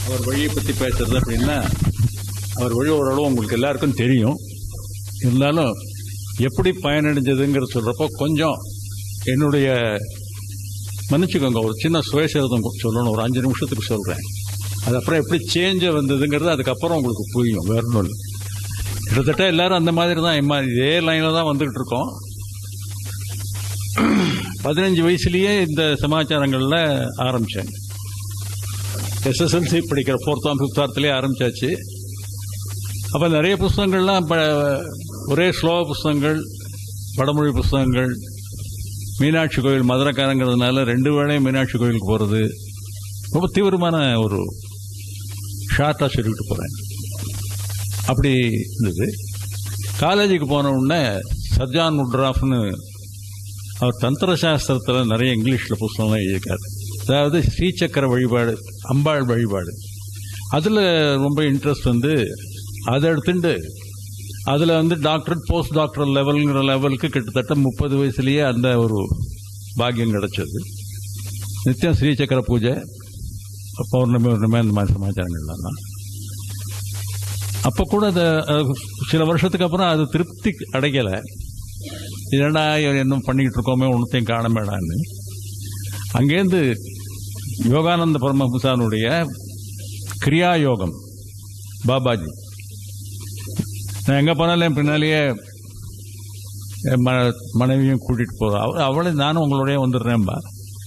அவர் வழியை பற்றி பேசுறது அப்படின்னா அவர் வழி ஓரளவு உங்களுக்கு எல்லாருக்கும் தெரியும் இருந்தாலும் எப்படி பயனடைஞ்சதுங்கிற சொல்கிறப்போ கொஞ்சம் என்னுடைய மன்னிச்சுக்கோங்க ஒரு சின்ன சுயசரிதம் சொல்லணும் ஒரு அஞ்சு நிமிஷத்துக்கு சொல்கிறேன் அது அப்புறம் எப்படி சேஞ்ச வந்ததுங்கிறது அதுக்கப்புறம் உங்களுக்கு புரியும் வேற ஒன்றும் இல்லை கிட்டத்தட்ட எல்லாரும் அந்த மாதிரி தான் எம்மா இதே லைனில் தான் வந்துகிட்டு இருக்கோம் பதினஞ்சு வயசுலயே இந்த சமாச்சாரங்களில் ஆரம்பித்தேன் எஸ்எஸ்எல்சி படிக்கிற ஃபோர்த்தாம் ஃபிஃப்த்தார்த்துலேயே ஆரம்பிச்சாச்சு அப்போ நிறைய புஸ்தகங்கள்லாம் இப்போ ஒரே ஸ்லோக புஸ்தகங்கள் வடமொழி புஸ்தகங்கள் மீனாட்சி கோயில் மதுரைக்காரங்கிறதுனால ரெண்டு வேளையும் மீனாட்சி கோயிலுக்கு போகிறது ரொம்ப தீவிரமான ஒரு ஷார்ட்டாக சொல்லிட்டு போகிறேன் அப்படி இருந்தது காலேஜுக்கு போன உடனே சஜான் உட்ராஃப்னு அவர் தந்திர சாஸ்திரத்தில் நிறைய இங்கிலீஷில் புஸ்தகம்லாம் எழுதியிருக்காரு அதாவது ஸ்ரீசக்கர வழிபாடு அம்பாள் வழிபாடு அதில் ரொம்ப இன்ட்ரெஸ்ட் வந்து அதை எடுத்துட்டு அதில் வந்து டாக்டர் போஸ்ட் டாக்டர் லெவலுங்கிற லெவலுக்கு கிட்டத்தட்ட முப்பது வயசுலேயே அந்த ஒரு பாக்கியம் கிடைச்சது நித்தியம் ஸ்ரீசக்கர பூஜை பௌர்ணமி பௌர்ணமி அந்த மாதிரி சமாச்சாரங்கள்லாம் தான் அப்போ கூட அதை அஹ், சில வருஷத்துக்கு அப்புறம் அது திருப்தி அடைக்கலை என்னடா என்ன பண்ணிக்கிட்டு இருக்கோமே ஒன்றுத்தையும் காணமேடான்னு அங்கேருந்து யோகானந்த பரமஹம்சானுடைய கிரியா யோகம் பாபாஜி நான் எங்கே போனாலும் என் பின்னாலேயே என் ம மனைவியும் கூட்டிகிட்டு போகிறோம் அவ அவளை நானும் உங்களோடய வந்துடுறேன்பா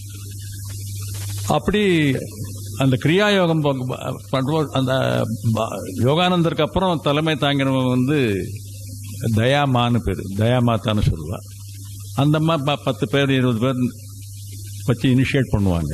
அப்படி அந்த கிரியா யோகம் பண்ணுவோம் அந்த ப- யோகானந்தருக்கு அப்புறம் தலைமை தாங்கினவங்க வந்து தயாமான்னு பேர் தயாமாத்தான்னு சொல்லுவா அந்த அம்மா ப- பத்து பேர் இருபது பேர் வச்சு இனிஷியேட் பண்ணுவாங்க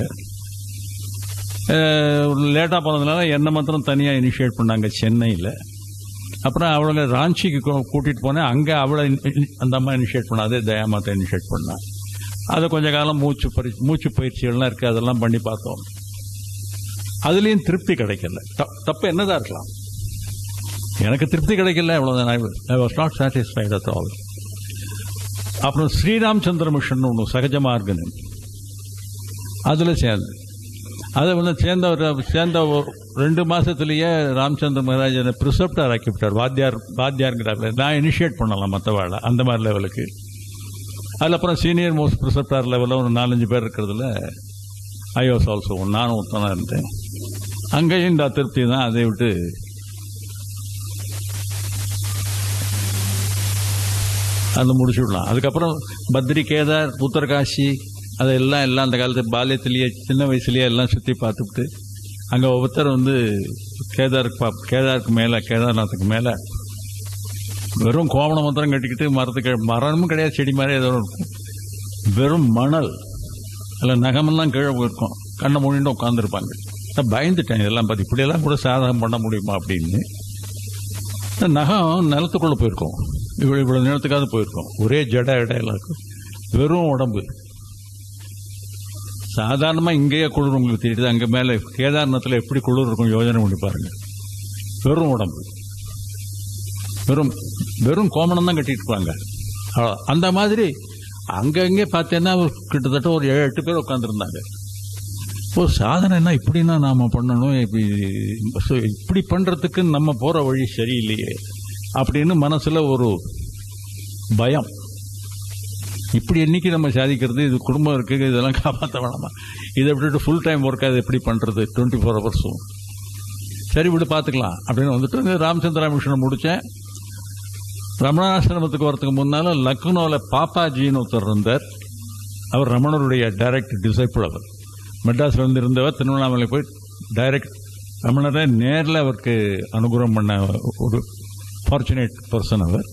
லேட்டாக போனதுனால என்னை மாத்திரம் தனியாக இனிஷியேட் பண்ணாங்க சென்னையில் அப்புறம் அவளை ராஞ்சிக்கு கூ- கூட்டிட்டு போனேன் அங்கே அவளை இனி- இனி- அந்த அம்மா இனிஷியேட் பண்ணா அதே தயாமாத்தை இனிஷியேட் பண்ணா அது கொஞ்ச காலம் மூச்சு பரி மூச்சு பயிற்சிகள்லாம் இருக்குது அதெல்லாம் பண்ணி பார்த்தோம் அதுலேயும் திருப்தி கிடைக்கல த- தப்பு என்னதான் இருக்கலாம் எனக்கு திருப்தி கிடைக்கல அவ்வளோதான் I was not satisfied at all அப்புறம் ஸ்ரீராம் சந்திர மிஷன் ஒன்று சகஜ மார்கன் அதில் சேர்ந்து அதை வந்து சேர்ந்த ஒரு- சேர்ந்த ஒரு ரெண்டு மாசத்திலேயே ராமச்சந்திர மகாராஜ் என்னை ப்ரிசப்டர் ஆக்கிவிட்டார் வாத்தியார் வாத்தியாருங்கிறார் நான் இனிஷியேட் பண்ணலாம் மற்றவாழ அந்த மாதிரி லெவலுக்கு அதில் அப்புறம் சீனியர் மோஸ்ட் ப்ரிசப்டார் லெவலில் ஒரு நாலஞ்சு பேர் இருக்கிறதுல ஐ வாஸ் ஆல்சோ நானும் ஒருத்தனா இருந்தேன் அங்கேயும் இந்த அதிருப்தி தான் அதை விட்டு அதை முடிச்சு விடலாம் அதுக்கப்புறம் பத்ரி கேதார் உத்தரகாஷி அதெல்லாம் எல்லாம் அந்த காலத்து பால்யத்திலேயே சின்ன வயசுலயே எல்லாம் சுற்றி பார்த்துட்டு அங்கே ஒவ்வொருத்தர் வந்து கேதாருக்கு பா கேதாருக்கு மேலே கேதார்நாத்துக்கு மேலே வெறும் கோவணம் மாத்திரம் கட்டிக்கிட்டு மரத்துக்கு மரமும் கிடையாது செடி மாதிரி ஏதோ இருக்கும் வெறும் மணல் அதில் நகமெல்லாம் கீழே போயிருக்கும் கண்ணை மூடிட்டு உட்காந்துருப்பாங்க நான் பயந்துட்டேன் இதெல்லாம் பார்த்து இப்படியெல்லாம் கூட சாதகம் பண்ண முடியுமா அப்படின்னு இந்த நகம் நிலத்துக்குள்ளே போயிருக்கோம் இவ்வளோ இவ்வளோ நேரத்துக்காவது போயிருக்கோம் ஒரே ஜட இடையெல்லாம் இருக்கும் வெறும் உடம்பு சாதாரணமாக இங்கேயே குளிர் உங்களுக்கு தெரியுது அங்கே மேலே கேதார்நாத்தில் எப்படி குளிர் இருக்கும் யோஜனை பண்ணி பாருங்க வெறும் உடம்பு வெறும் வெறும் கோமணம் தான் கட்டிட்டு இருப்பாங்க அவ்வளோ. அந்த மாதிரி அங்கங்கே பார்த்தேன்னா ஒரு கிட்டத்தட்ட ஒரு ஏழு எட்டு பேர் உட்காந்துருந்தாங்க ஓ சாதனைனா இப்படின்னா நாம பண்ணணும் இப்படி so இப்படி பண்றதுக்கு நம்ம போற வழி சரியில்லையே அப்படின்னு மனசுல ஒரு பயம் இப்படி என்னைக்கு நம்ம சாதிக்கிறது இது குடும்பம் இருக்கு இதெல்லாம் காப்பாற்ற வேணாமா இதை விட்டுட்டு ஃபுல் டைம் ஒர்க் அது எப்படி பண்றது டுவெண்ட்டி ஃபோர் ஹவர்ஸும் சரி விட்டு பார்த்துக்கலாம் அப்படின்னு வந்துட்டு இந்த ராமச்சந்திரா மிஷனை முடித்தேன் ரமணாசிரமத்துக்கு வரதுக்கு முன்னால லக்னோவில் பாப்பாஜின்னு ஒருத்தர் இருந்தார் அவர் ரமணருடைய டைரக்ட் டிசைபிள் அவர் மெட்ராஸ்ல வந்து இருந்தவர் திருவண்ணாமலை போய் டைரக்ட் ரமணரை நேரில் அவருக்கு அனுகிரகம் பண்ண ஒரு ஃபார்ச்சுனேட் பர்சன் அவர்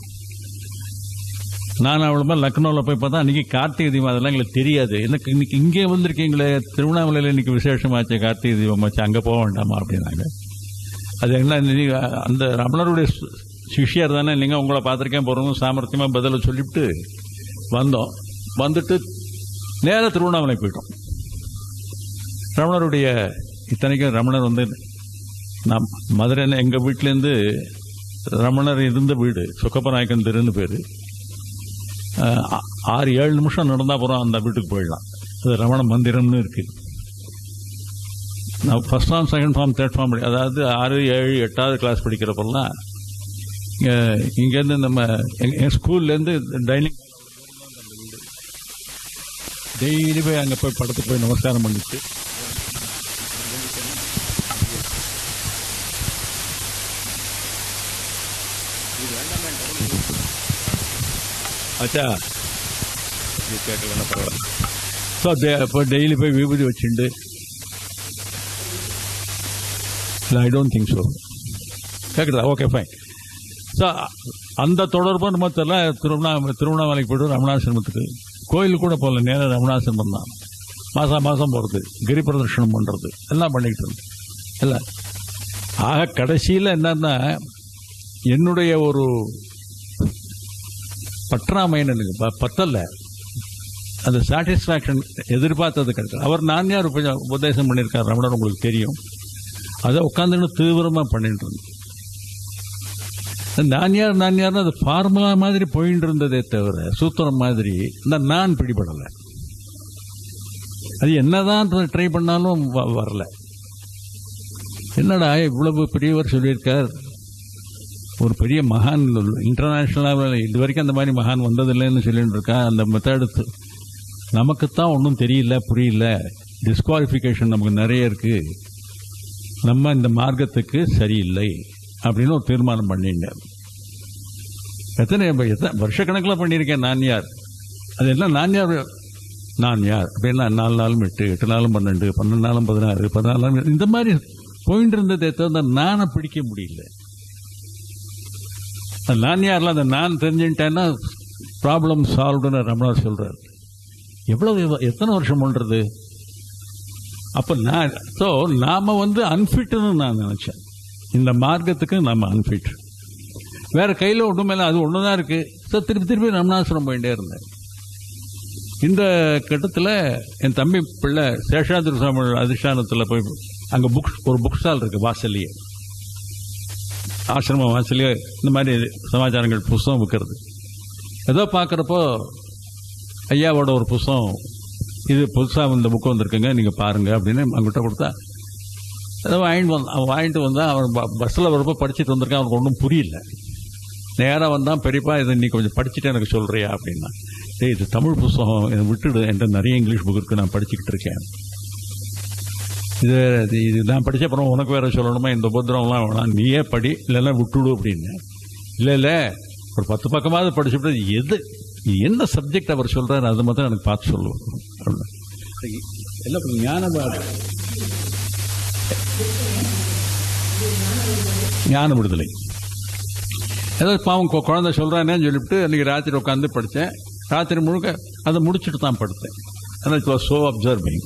நான் அவ்வளோ லக்னோவில் போய் பார்த்தா அன்றைக்கி கார்த்திகை தீபம் அதெல்லாம் எங்களுக்கு தெரியாது எனக்கு இன்னைக்கு இங்கே வந்திருக்கீங்களே திருவண்ணாமலையில் இன்னைக்கு விசேஷமாச்சு கார்த்திகை தீபம் ஆச்சு அங்கே போக வேண்டாமா அப்படின்னாங்க அது என்ன நீங்க அந்த ரமணருடைய சு- சிஷ்யர் தானே இல்லைங்க உங்களை பார்த்துருக்கேன் போகிறோம் சாமர்த்தியமாக பதிலை சொல்லிவிட்டு வந்தோம் வந்துட்டு நேராக திருவண்ணாமலை போயிட்டோம் ரமணருடைய இத்தனைக்கும் ரமணர் வந்து நான் மதுரை எங்கள் வீட்டிலேருந்து ரமணர் இருந்த வீடு சுக்கப்பநாயக்கன் தெருன்னு பேர் ஆறு ஏழு நிமிஷம் நடந்தா போகிறோம் அந்த வீட்டுக்கு போயிடலாம் அது ரமண மந்திரம்னு இருக்கு நான் first form second form third form படி அதாவது ஆறு ஏழு எட்டாவது கிளாஸ் படிக்கிறப்பெல்லாம் இங்கே இங்கேருந்து நம்ம எங்க- என் ஸ்கூல்லேருந்து டைனிங் டெய்லி போய் அங்கே போய் படத்துக்கு போய் நமஸ்காரம் பண்ணிட்டு ஆச்சா இது கேட்கலன்னா பரவாயில்ல ஸோ இப்போ டெய்லி போய் விபூதி வச்சுண்டு இல்லை ஐ டோன்ட் திங்க் ஸோ கேட்குறதா ஓகே ஃபைன் ஸோ அந்த தொடர்பு நம்ம தெரியல திருவண்ணா திருவண்ணாமலைக்கு போய்ட்டு ரமணாசிரமத்துக்கு கோயில் கூட போகல நேராக ரமணாசிரமம் தான் மாதம் மாதம் போகிறது கிரி பிரதர்ஷனம் பண்ணுறது எல்லாம் பண்ணிக்கிட்டு இருந்தோம் இல்லை ஆக கடைசியில் என்னன்னா என்னுடைய ஒரு பற்றாமைன்னு எனக்கு ப- பத்தல அந்த சாட்டிஸ்ஃபேக்ஷன் எதிர்பார்த்தது கிடைக்கல அவர் நான் யார் உப- உபதேசம் பண்ணியிருக்கார் ரமணர் உங்களுக்கு தெரியும் அதை உட்காந்துன்னு தீவிரமாக பண்ணிட்டு இருந்தேன் நான் யார் நான் யார்னு அது ஃபார்முலா மாதிரி போயிட்டு இருந்ததே தவிர சூத்திரம் மாதிரி இந்த நான் பிடிபடலை அது என்னதான் ட்ரை பண்ணாலும் வ- வரல என்னடா இவ்வளவு பெரியவர் சொல்லியிருக்கார் ஒரு பெரிய மகான் இன்டர்நேஷ்னலாக இது வரைக்கும் அந்த மாதிரி மகான் வந்ததில்லைன்னு சொல்லிட்டு இருக்கா அந்த மெத்தட் நமக்குத்தான் ஒன்றும் தெரியல புரியல டிஸ்குவாலிஃபிகேஷன் நமக்கு நிறைய இருக்கு நம்ம இந்த மார்க்கத்துக்கு சரியில்லை அப்படின்னு ஒரு தீர்மானம் பண்ணிட்டேன் எத்தனை எத்தனை வருஷக்கணக்கில் பண்ணியிருக்கேன் நான் யார் அது எல்லாம் நான் யார் நான் யார் அப்படின்னா நாலு நாளும் எட்டு எட்டு நாளும் பன்னெண்டு பன்னெண்டு நாளும் பதினாறு பதினாலு நாளும் இந்த மாதிரி போயிட்டு இருந்ததே தவிர நானை பிடிக்க முடியல அந்த நான் யாரில் அந்த நான் தெரிஞ்சுட்டேன்னா ப்ராப்ளம் சால்வ்டுன்னு ரமணர் சொல்றார் எவ்வளவு எத்தனை வருஷம் பண்றது அப்ப நான் ஸோ நாம வந்து அன்ஃபிட்னு நான் நினைச்சேன் இந்த மார்க்கத்துக்கு நாம அன்ஃபிட் வேற கையில ஒன்றும் இல்லை அது ஒன்று தான் இருக்கு ஸோ திருப்பி திருப்பி ரமணாசுரம் போயிட்டே இருந்தேன் இந்த கட்டத்தில் என் தம்பி பிள்ளை சேஷாதிரி சுவாமி அதிஷ்டானத்தில் போய் அங்கே புக் ஒரு புக் ஸ்டால் இருக்கு வாசல்லையே ஆசிரம வாசல்லையே இந்த மாதிரி சமாச்சாரங்கள் புஸ்தகம் விற்கிறது ஏதோ பார்க்குறப்போ ஐயாவோட ஒரு புஸ்தகம் இது புதுசாக இந்த புக்கு வந்திருக்குங்க நீங்கள் பாருங்க அப்படின்னு அவங்ககிட்ட கொடுத்தா ஏதோ வாங்கிட்டு வந்தான் அவன் வாங்கிட்டு வந்தான் அவன் பஸ்ஸில் வரப்போ படிச்சுட்டு வந்திருக்கான் அவனுக்கு ஒன்றும் புரியல நேராக வந்தான் பெரியப்பா இதை நீ கொஞ்சம் படிச்சுட்டு எனக்கு சொல்றியா அப்படின்னா டேய் இது தமிழ் புஸ்தகம் இதை விட்டுடு என்கிட்ட நிறைய இங்கிலீஷ் புக் இருக்கு நான் படிச்சுக்கிட்டு இருக்கேன் இது இது இது நான் படிச்ச அப்புறம் உனக்கு வேற சொல்லணுமா இந்த உபதிரவம்லாம் வேணாம் நீயே படி இல்லைன்னா விட்டுடு அப்படின்னு இல்லை இல்லை ஒரு பத்து பக்கமாவது படிச்சுட்டு எது என்ன சப்ஜெக்ட் அவர் சொல்றாரு அதை மட்டும் எனக்கு பார்த்து சொல்லுவோம் எல்லாம் ஞான ஞான விடுதலை ஏதோ பாவம் கு- குழந்தை சொல்றானேன்னு சொல்லிவிட்டு அன்னைக்கு ராத்திரி உட்காந்து படித்தேன் ராத்திரி முழுக்க அதை முடிச்சுட்டு தான் படுத்தேன் ஆனால் இட் வாஸ் ஸோ அப்சர்விங்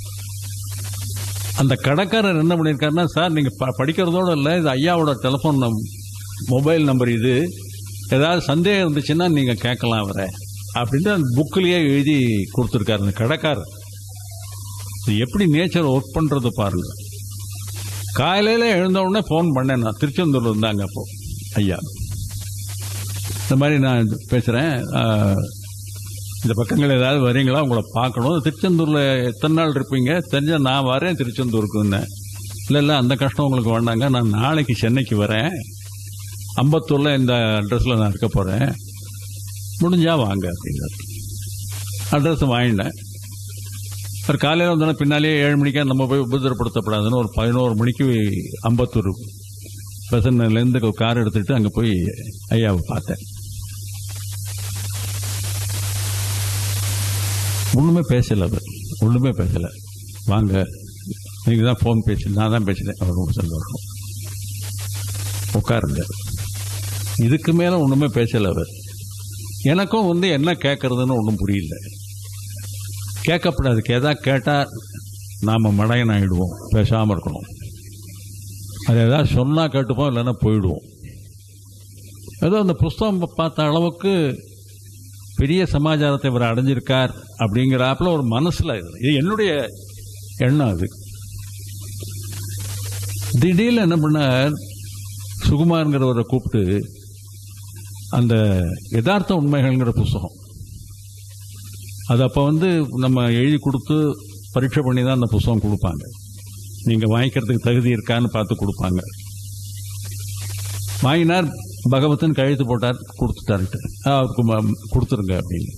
அந்த கடைக்காரர் என்ன பண்ணியிருக்காருன்னா சார் நீங்கள் ப படிக்கிறதோட இல்லை இது ஐயாவோட டெலிஃபோன் நம் மொபைல் நம்பர் இது ஏதாவது சந்தேகம் இருந்துச்சுன்னா நீங்கள் கேட்கலாம் அவரை அப்படின்ட்டு அந்த புக்கிலேயே எழுதி கொடுத்துருக்காரு அந்த கடைக்காரர் இது எப்படி நேச்சர் ஒர்க் பண்ணுறது பாருங்க காலையில் எழுந்த உடனே ஃபோன் பண்ணேன் நான் திருச்செந்தூர்ல இருந்தாங்க அப்போ ஐயா இந்த மாதிரி நான் பேசுகிறேன் இந்த பக்கங்கள் ஏதாவது வரீங்களா உங்களை பார்க்கணும் திருச்செந்தூரில் எத்தனை நாள் இருப்பீங்க தெரிஞ்சால் நான் வரேன் திருச்செந்தூருக்குன்னு இல்லை இல்லை அந்த கஷ்டம் உங்களுக்கு வேண்டாங்க நான் நாளைக்கு சென்னைக்கு வரேன் அம்பத்தூரில் இந்த அட்ரஸில் நான் இருக்க போகிறேன் முடிஞ்சா வாங்க அப்படிங்கிறார் அட்ரஸ் வாங்கினேன் ஒரு காலையில் வந்தோன்னா பின்னாலேயே ஏழு மணிக்கா நம்ம போய் உபதிரப்படுத்தப்படாதுன்னு ஒரு பதினோரு மணிக்கு அம்பத்தூர் பெசன்லேருந்து கார் எடுத்துட்டு அங்கே போய் ஐயாவை பார்த்தேன் ஒன்றுமே பேசல அவர் ஒன்றுமே பேசல வாங்க நீங்க தான் ஃபோன் பேசி நான் தான் பேசினேன் அவர் ரொம்ப சந்தோஷம் உட்காருங்க இதுக்கு மேலே ஒன்றுமே பேசல அவர் எனக்கும் வந்து என்ன கேட்கறதுன்னு ஒன்றும் புரியல கேட்கப்படாது எதா கேட்டால் நாம் மடையன் ஆகிடுவோம் பேசாமல் இருக்கணும் அது எதாவது சொன்னால் கேட்டுப்போம் இல்லைன்னா போயிடுவோம் ஏதோ அந்த புஸ்தகம் பார்த்த அளவுக்கு பெரிய சமாச்சாரத்தை இவர் அடைஞ்சிருக்கார் அப்படிங்கிறாப்புல ஒரு மனசில் இது என்னுடைய எண்ணம் அது திடீர்னு என்ன பண்ணார் சுகுமாருங்கிறவரை கூப்பிட்டு அந்த யதார்த்த உண்மைகள்ங்கிற புஸ்தகம் அது அப்போ வந்து நம்ம எழுதி கொடுத்து பரீட்சை பண்ணி தான் அந்த புஸ்தகம் கொடுப்பாங்க நீங்கள் வாங்கிக்கிறதுக்கு தகுதி இருக்கான்னு பார்த்து கொடுப்பாங்க வாங்கினார் பகவத்தன் கழுத்து போட்டார் கொடுத்துட்டாருட்டு ஆ, அவருக்கு ம- கொடுத்துருங்க அப்படின்னு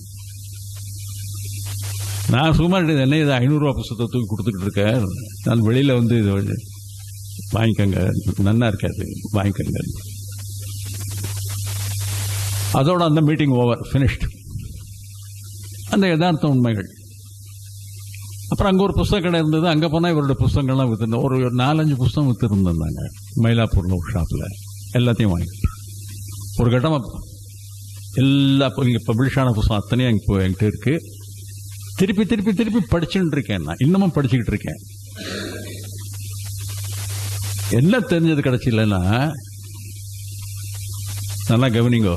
நான் சும்மா இருந்தது, என்ன இது ஐநூறுரூவா புஸ்தகத்தை தூக்கி கொடுத்துக்கிட்டு இருக்கேன் நான் வெளியில் வந்து இது வந்து வாங்கிக்கோங்க நன்னா இருக்காது வாங்கிக்கோங்க அதோட அந்த மீட்டிங் ஓவர் ஃபினிஷ்ட் அந்த யதார்த்த உண்மைகள் அப்புறம் அங்கே ஒரு புஸ்தக கடை இருந்தது அங்கே போனால் இவரோட புஸ்தகங்கள்லாம் விற்றுருந்தோம் ஒரு நாலஞ்சு புஸ்தகம் விற்றுருந்தாங்க மயிலாப்பூரில் ஒரு ஷாப்பில் எல்லாத்தையும் வாங்கிட்டேன் ஒரு கட்டமாக எல்லா இங்கே பப்ளிஷான புஸ்தகம் அத்தனையும் எங்க இப்போ என்கிட்ட இருக்கு திருப்பி திருப்பி திருப்பி படிச்சுட்டு இருக்கேன் நான் இன்னமும் படிச்சுக்கிட்டு இருக்கேன் என்ன தெரிஞ்சது கிடைச்சில்லன்னா நல்லா கவனிங்கோ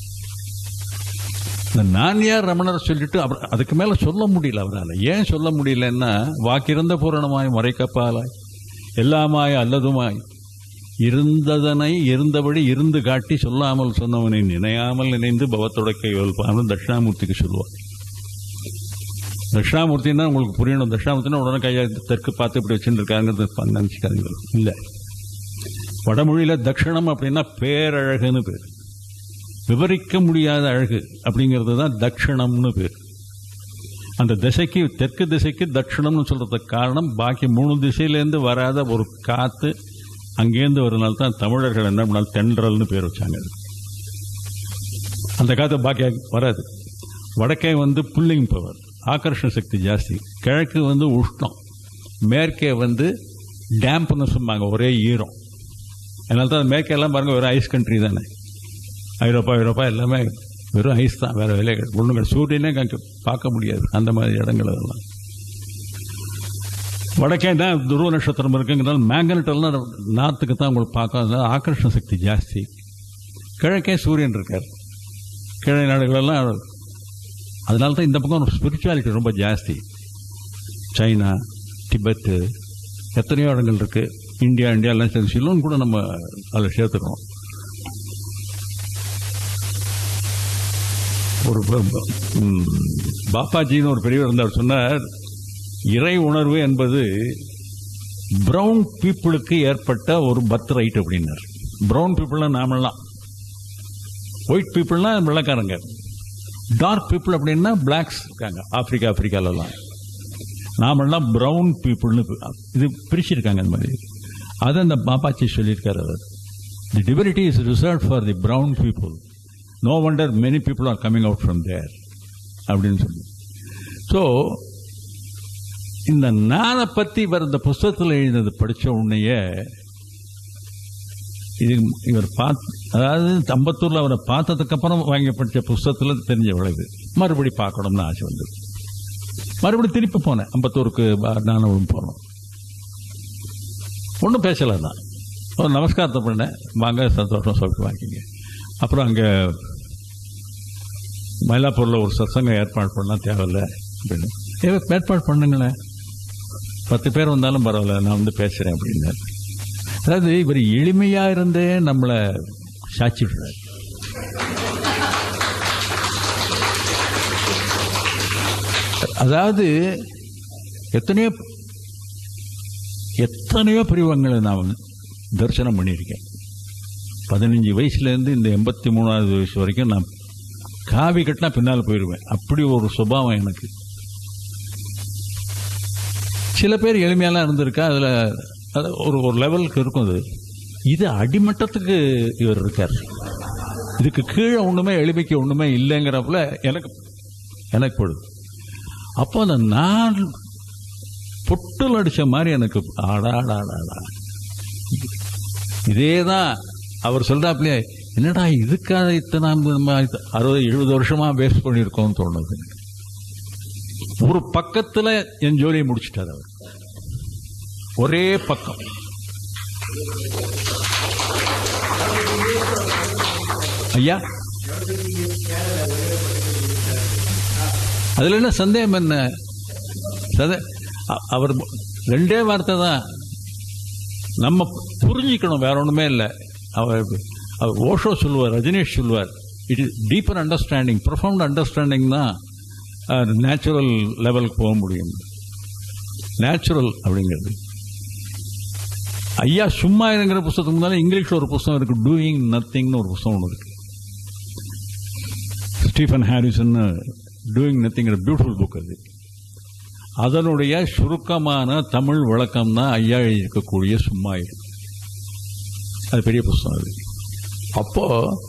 இந்த நான்யார் ரமணர் சொல்லிட்டு அவர் அதுக்கு மேல சொல்ல முடியல அவரால் ஏன் சொல்ல முடியலன்னா வாக்கிருந்த பூரணமாய் மறைக்கப்பாலாய் எல்லாமாய் அல்லதுமாய் இருந்ததனை இருந்தபடி இருந்து காட்டி சொல்லாமல் சொன்னவனை நினையாமல் நினைந்து பவத்தொடக்கை யோல்பான்னு தட்சிணாமூர்த்திக்கு சொல்லுவார் தட்சிணாமூர்த்தின்னா உங்களுக்கு புரியணும் தட்சிணாமூர்த்தினா உடனே கையை தெற்கு பார்த்து இப்படி வச்சுட்டு இருக்காங்கிறது நினச்சிக்காதீங்க இல்லை வடமொழியில தட்சிணம் அப்படின்னா பேரழகுன்னு பேர் விவரிக்க முடியாத அழகு அப்படிங்கிறது தான் தட்சிணம்னு பேர் அந்த திசைக்கு தெற்கு திசைக்கு தட்சிணம்னு சொல்றதுக்கு காரணம் பாக்கி மூணு திசையிலேருந்து வராத ஒரு காத்து அங்கேருந்து வரனால தான் தமிழர்கள் என்ன பண்ணாலும் தென்றல்னு பேர் வச்சாங்க அதுக்கு. அந்த காத்து பாக்கி வராது வடக்கே வந்து புல்லிங் பவர் ஆகர்ஷண சக்தி ஜாஸ்தி கிழக்கு வந்து உஷ்ணம் மேற்கே வந்து டேம்ப்னு சொன்னாங்க ஒரே ஈரம் அதனால தான் மேற்கெல்லாம் பாருங்க வெறும் ஐஸ் கண்ட்ரி தானே ஐரோப்பா ஐரோப்பா எல்லாமே வெறும் ஐஸ் தான் வேற வேலையை கிடையாது ஒன்றும் கிடையாது சூரியனே அங்கே பார்க்க முடியாது அந்த மாதிரி இடங்கள் அதெல்லாம் வடக்கே தான் துருவ நட்சத்திரம் இருக்குங்கிறதால மேக்னெட் எல்லாம் நார்த்துக்கு தான் உங்களுக்கு பார்க்க அதனால ஆகர்ஷண சக்தி ஜாஸ்தி கிழக்கே சூரியன் இருக்கார் கிழை நாடுகளெல்லாம் அதனால தான் இந்த பக்கம் ஸ்பிரிச்சுவாலிட்டி ரொம்ப ஜாஸ்தி சைனா டிபெட்டு எத்தனையோ இடங்கள் இருக்கு இந்தியா இந்தியாலாம் சேர்ந்து சிலோன் கூட நம்ம அதில் சேர்த்துக்கிறோம் ஒரு ப- ப- ம், பாப்பாஜின்னு ஒரு பெரியவர் இருந்தார் சொன்னார் இறை உணர்வு என்பது பிரவுன் பீப்புளுக்கு ஏற்பட்ட ஒரு பர்த் ரைட் அப்படின்னார் பிரவுன் பீப்புள்னா நாமெல்லாம் ஒயிட் பீப்புள்னா வெள்ளக்காரங்க டார்க் பீப்புள் அப்படின்னா பிளாக்ஸ் இருக்காங்க ஆப்பிரிக்கா ஆப்பிரிக்காலலாம் நாமெல்லாம் பிரவுன் பீப்புள்னு இது பிரிச்சிருக்காங்க அந்த மாதிரி அதை அந்த பாப்பாச்சி சொல்லியிருக்காரு அவர் the divinity is reserve for the brown people no wonder many people are coming out from there அப்படின்னு சொல்லி ஸோ இந்த நானை பற்றி இவர் இந்த புஸ்தகத்தில் எழுதினது படித்த உடனேயே இது இவர் பார்த்து அதாவது தம்பத்தூரில் அவரை பார்த்ததுக்கு அப்புறம் வாங்கி படித்த புஸ்தகத்தில் தெரிஞ்ச விளைவு மறுபடி பார்க்கணும்னு ஆசை வந்தது மறுபடி திருப்பி போனேன் அம்பத்தூருக்கு பா- நானும் போனோம் ஒன்றும் பேசலை தான் ஒரு நமஸ்காரத்தை பண்ணேன் வாங்க சந்தோஷம் சொல்லிட்டு வாங்கிங்க அப்புறம் அங்கே மயிலாப்பூரில் ஒரு சத்சங்கம் ஏற்பாடு பண்ணலாம் தேவையில்ல அப்படின்னு ஏ ஏற்பாடு பண்ணுங்களேன் பத்து பேர் வந்தாலும் பரவாயில்ல நான் வந்து பேசுகிறேன் அப்படின்னாரு அதாவது இவர் எளிமையாக இருந்தே நம்மளை சாட்சி விடுறாரு அதாவது எத்தனையோ எத்தனையோ பிரிவங்களை நான் தரிசனம் பண்ணியிருக்கேன் பதினஞ்சு வயசுலேருந்து இந்த எண்பத்தி மூணாவது வயசு வரைக்கும் நான் காவி கட்டினா பின்னால் போயிடுவேன் அப்படி ஒரு சுபாவம் எனக்கு சில பேர் எளிமையெல்லாம் இருந்திருக்கா அதில் அது ஒரு ஒரு லெவலுக்கு இருக்கும் அது இது அடிமட்டத்துக்கு இவர் இருக்கார் இதுக்கு கீழே ஒன்றுமே எளிமைக்கு ஒன்றுமே இல்லைங்கிறப்பல எனக்கு எனக்கு படுது அப்போ அந்த நான் பொட்டல் அடிச்ச மாதிரி எனக்கு ஆடாடாடாடா இதே தான் அவர் சொல்றாப்லையே என்னடா இதுக்காக இத்தனை நம்ம அறுபது எழுபது வருஷமா வேஸ்ட் பண்ணியிருக்கோம்னு தோணுது ஒரு பக்கத்துல என் ஜோலியை முடிச்சிட்டார் அவர் ஒரே பக்கம் ஐயா அதுல என்ன சந்தேகம் என்ன சத- அ- அவர் ரெண்டே வார்த்தை தான் நம்ம புரிஞ்சுக்கணும் வேற ஒண்ணுமே இல்லை அவர் அவர் ஓஷோ சொல்லுவார் ரஜினேஷ் சொல்லுவார் it is deeper understanding profound understanding தான் நேச்சுரல் லெவலுக்கு போக முடியும் நேச்சுரல் அப்படிங்கிறது ஐயா சும்மா இருங்கிற புஸ்தகத்துக்கு முன்னால இங்கிலீஷ்ல ஒரு புஸ்தகம் இருக்கு டூயிங் நத்திங்னு ஒரு புஸ்தகம் ஒன்று இருக்கு ஸ்டீஃபன் ஹாரிசன் டூயிங் நத்திங்கிற பியூட்டிஃபுல் புக் அது அதனுடைய சுருக்கமான தமிழ் விளக்கம் தான் ஐயா எழுதியிருக்கக்கூடிய சும்மா இரு அது பெரிய புஸ்தகம் அது அப்போ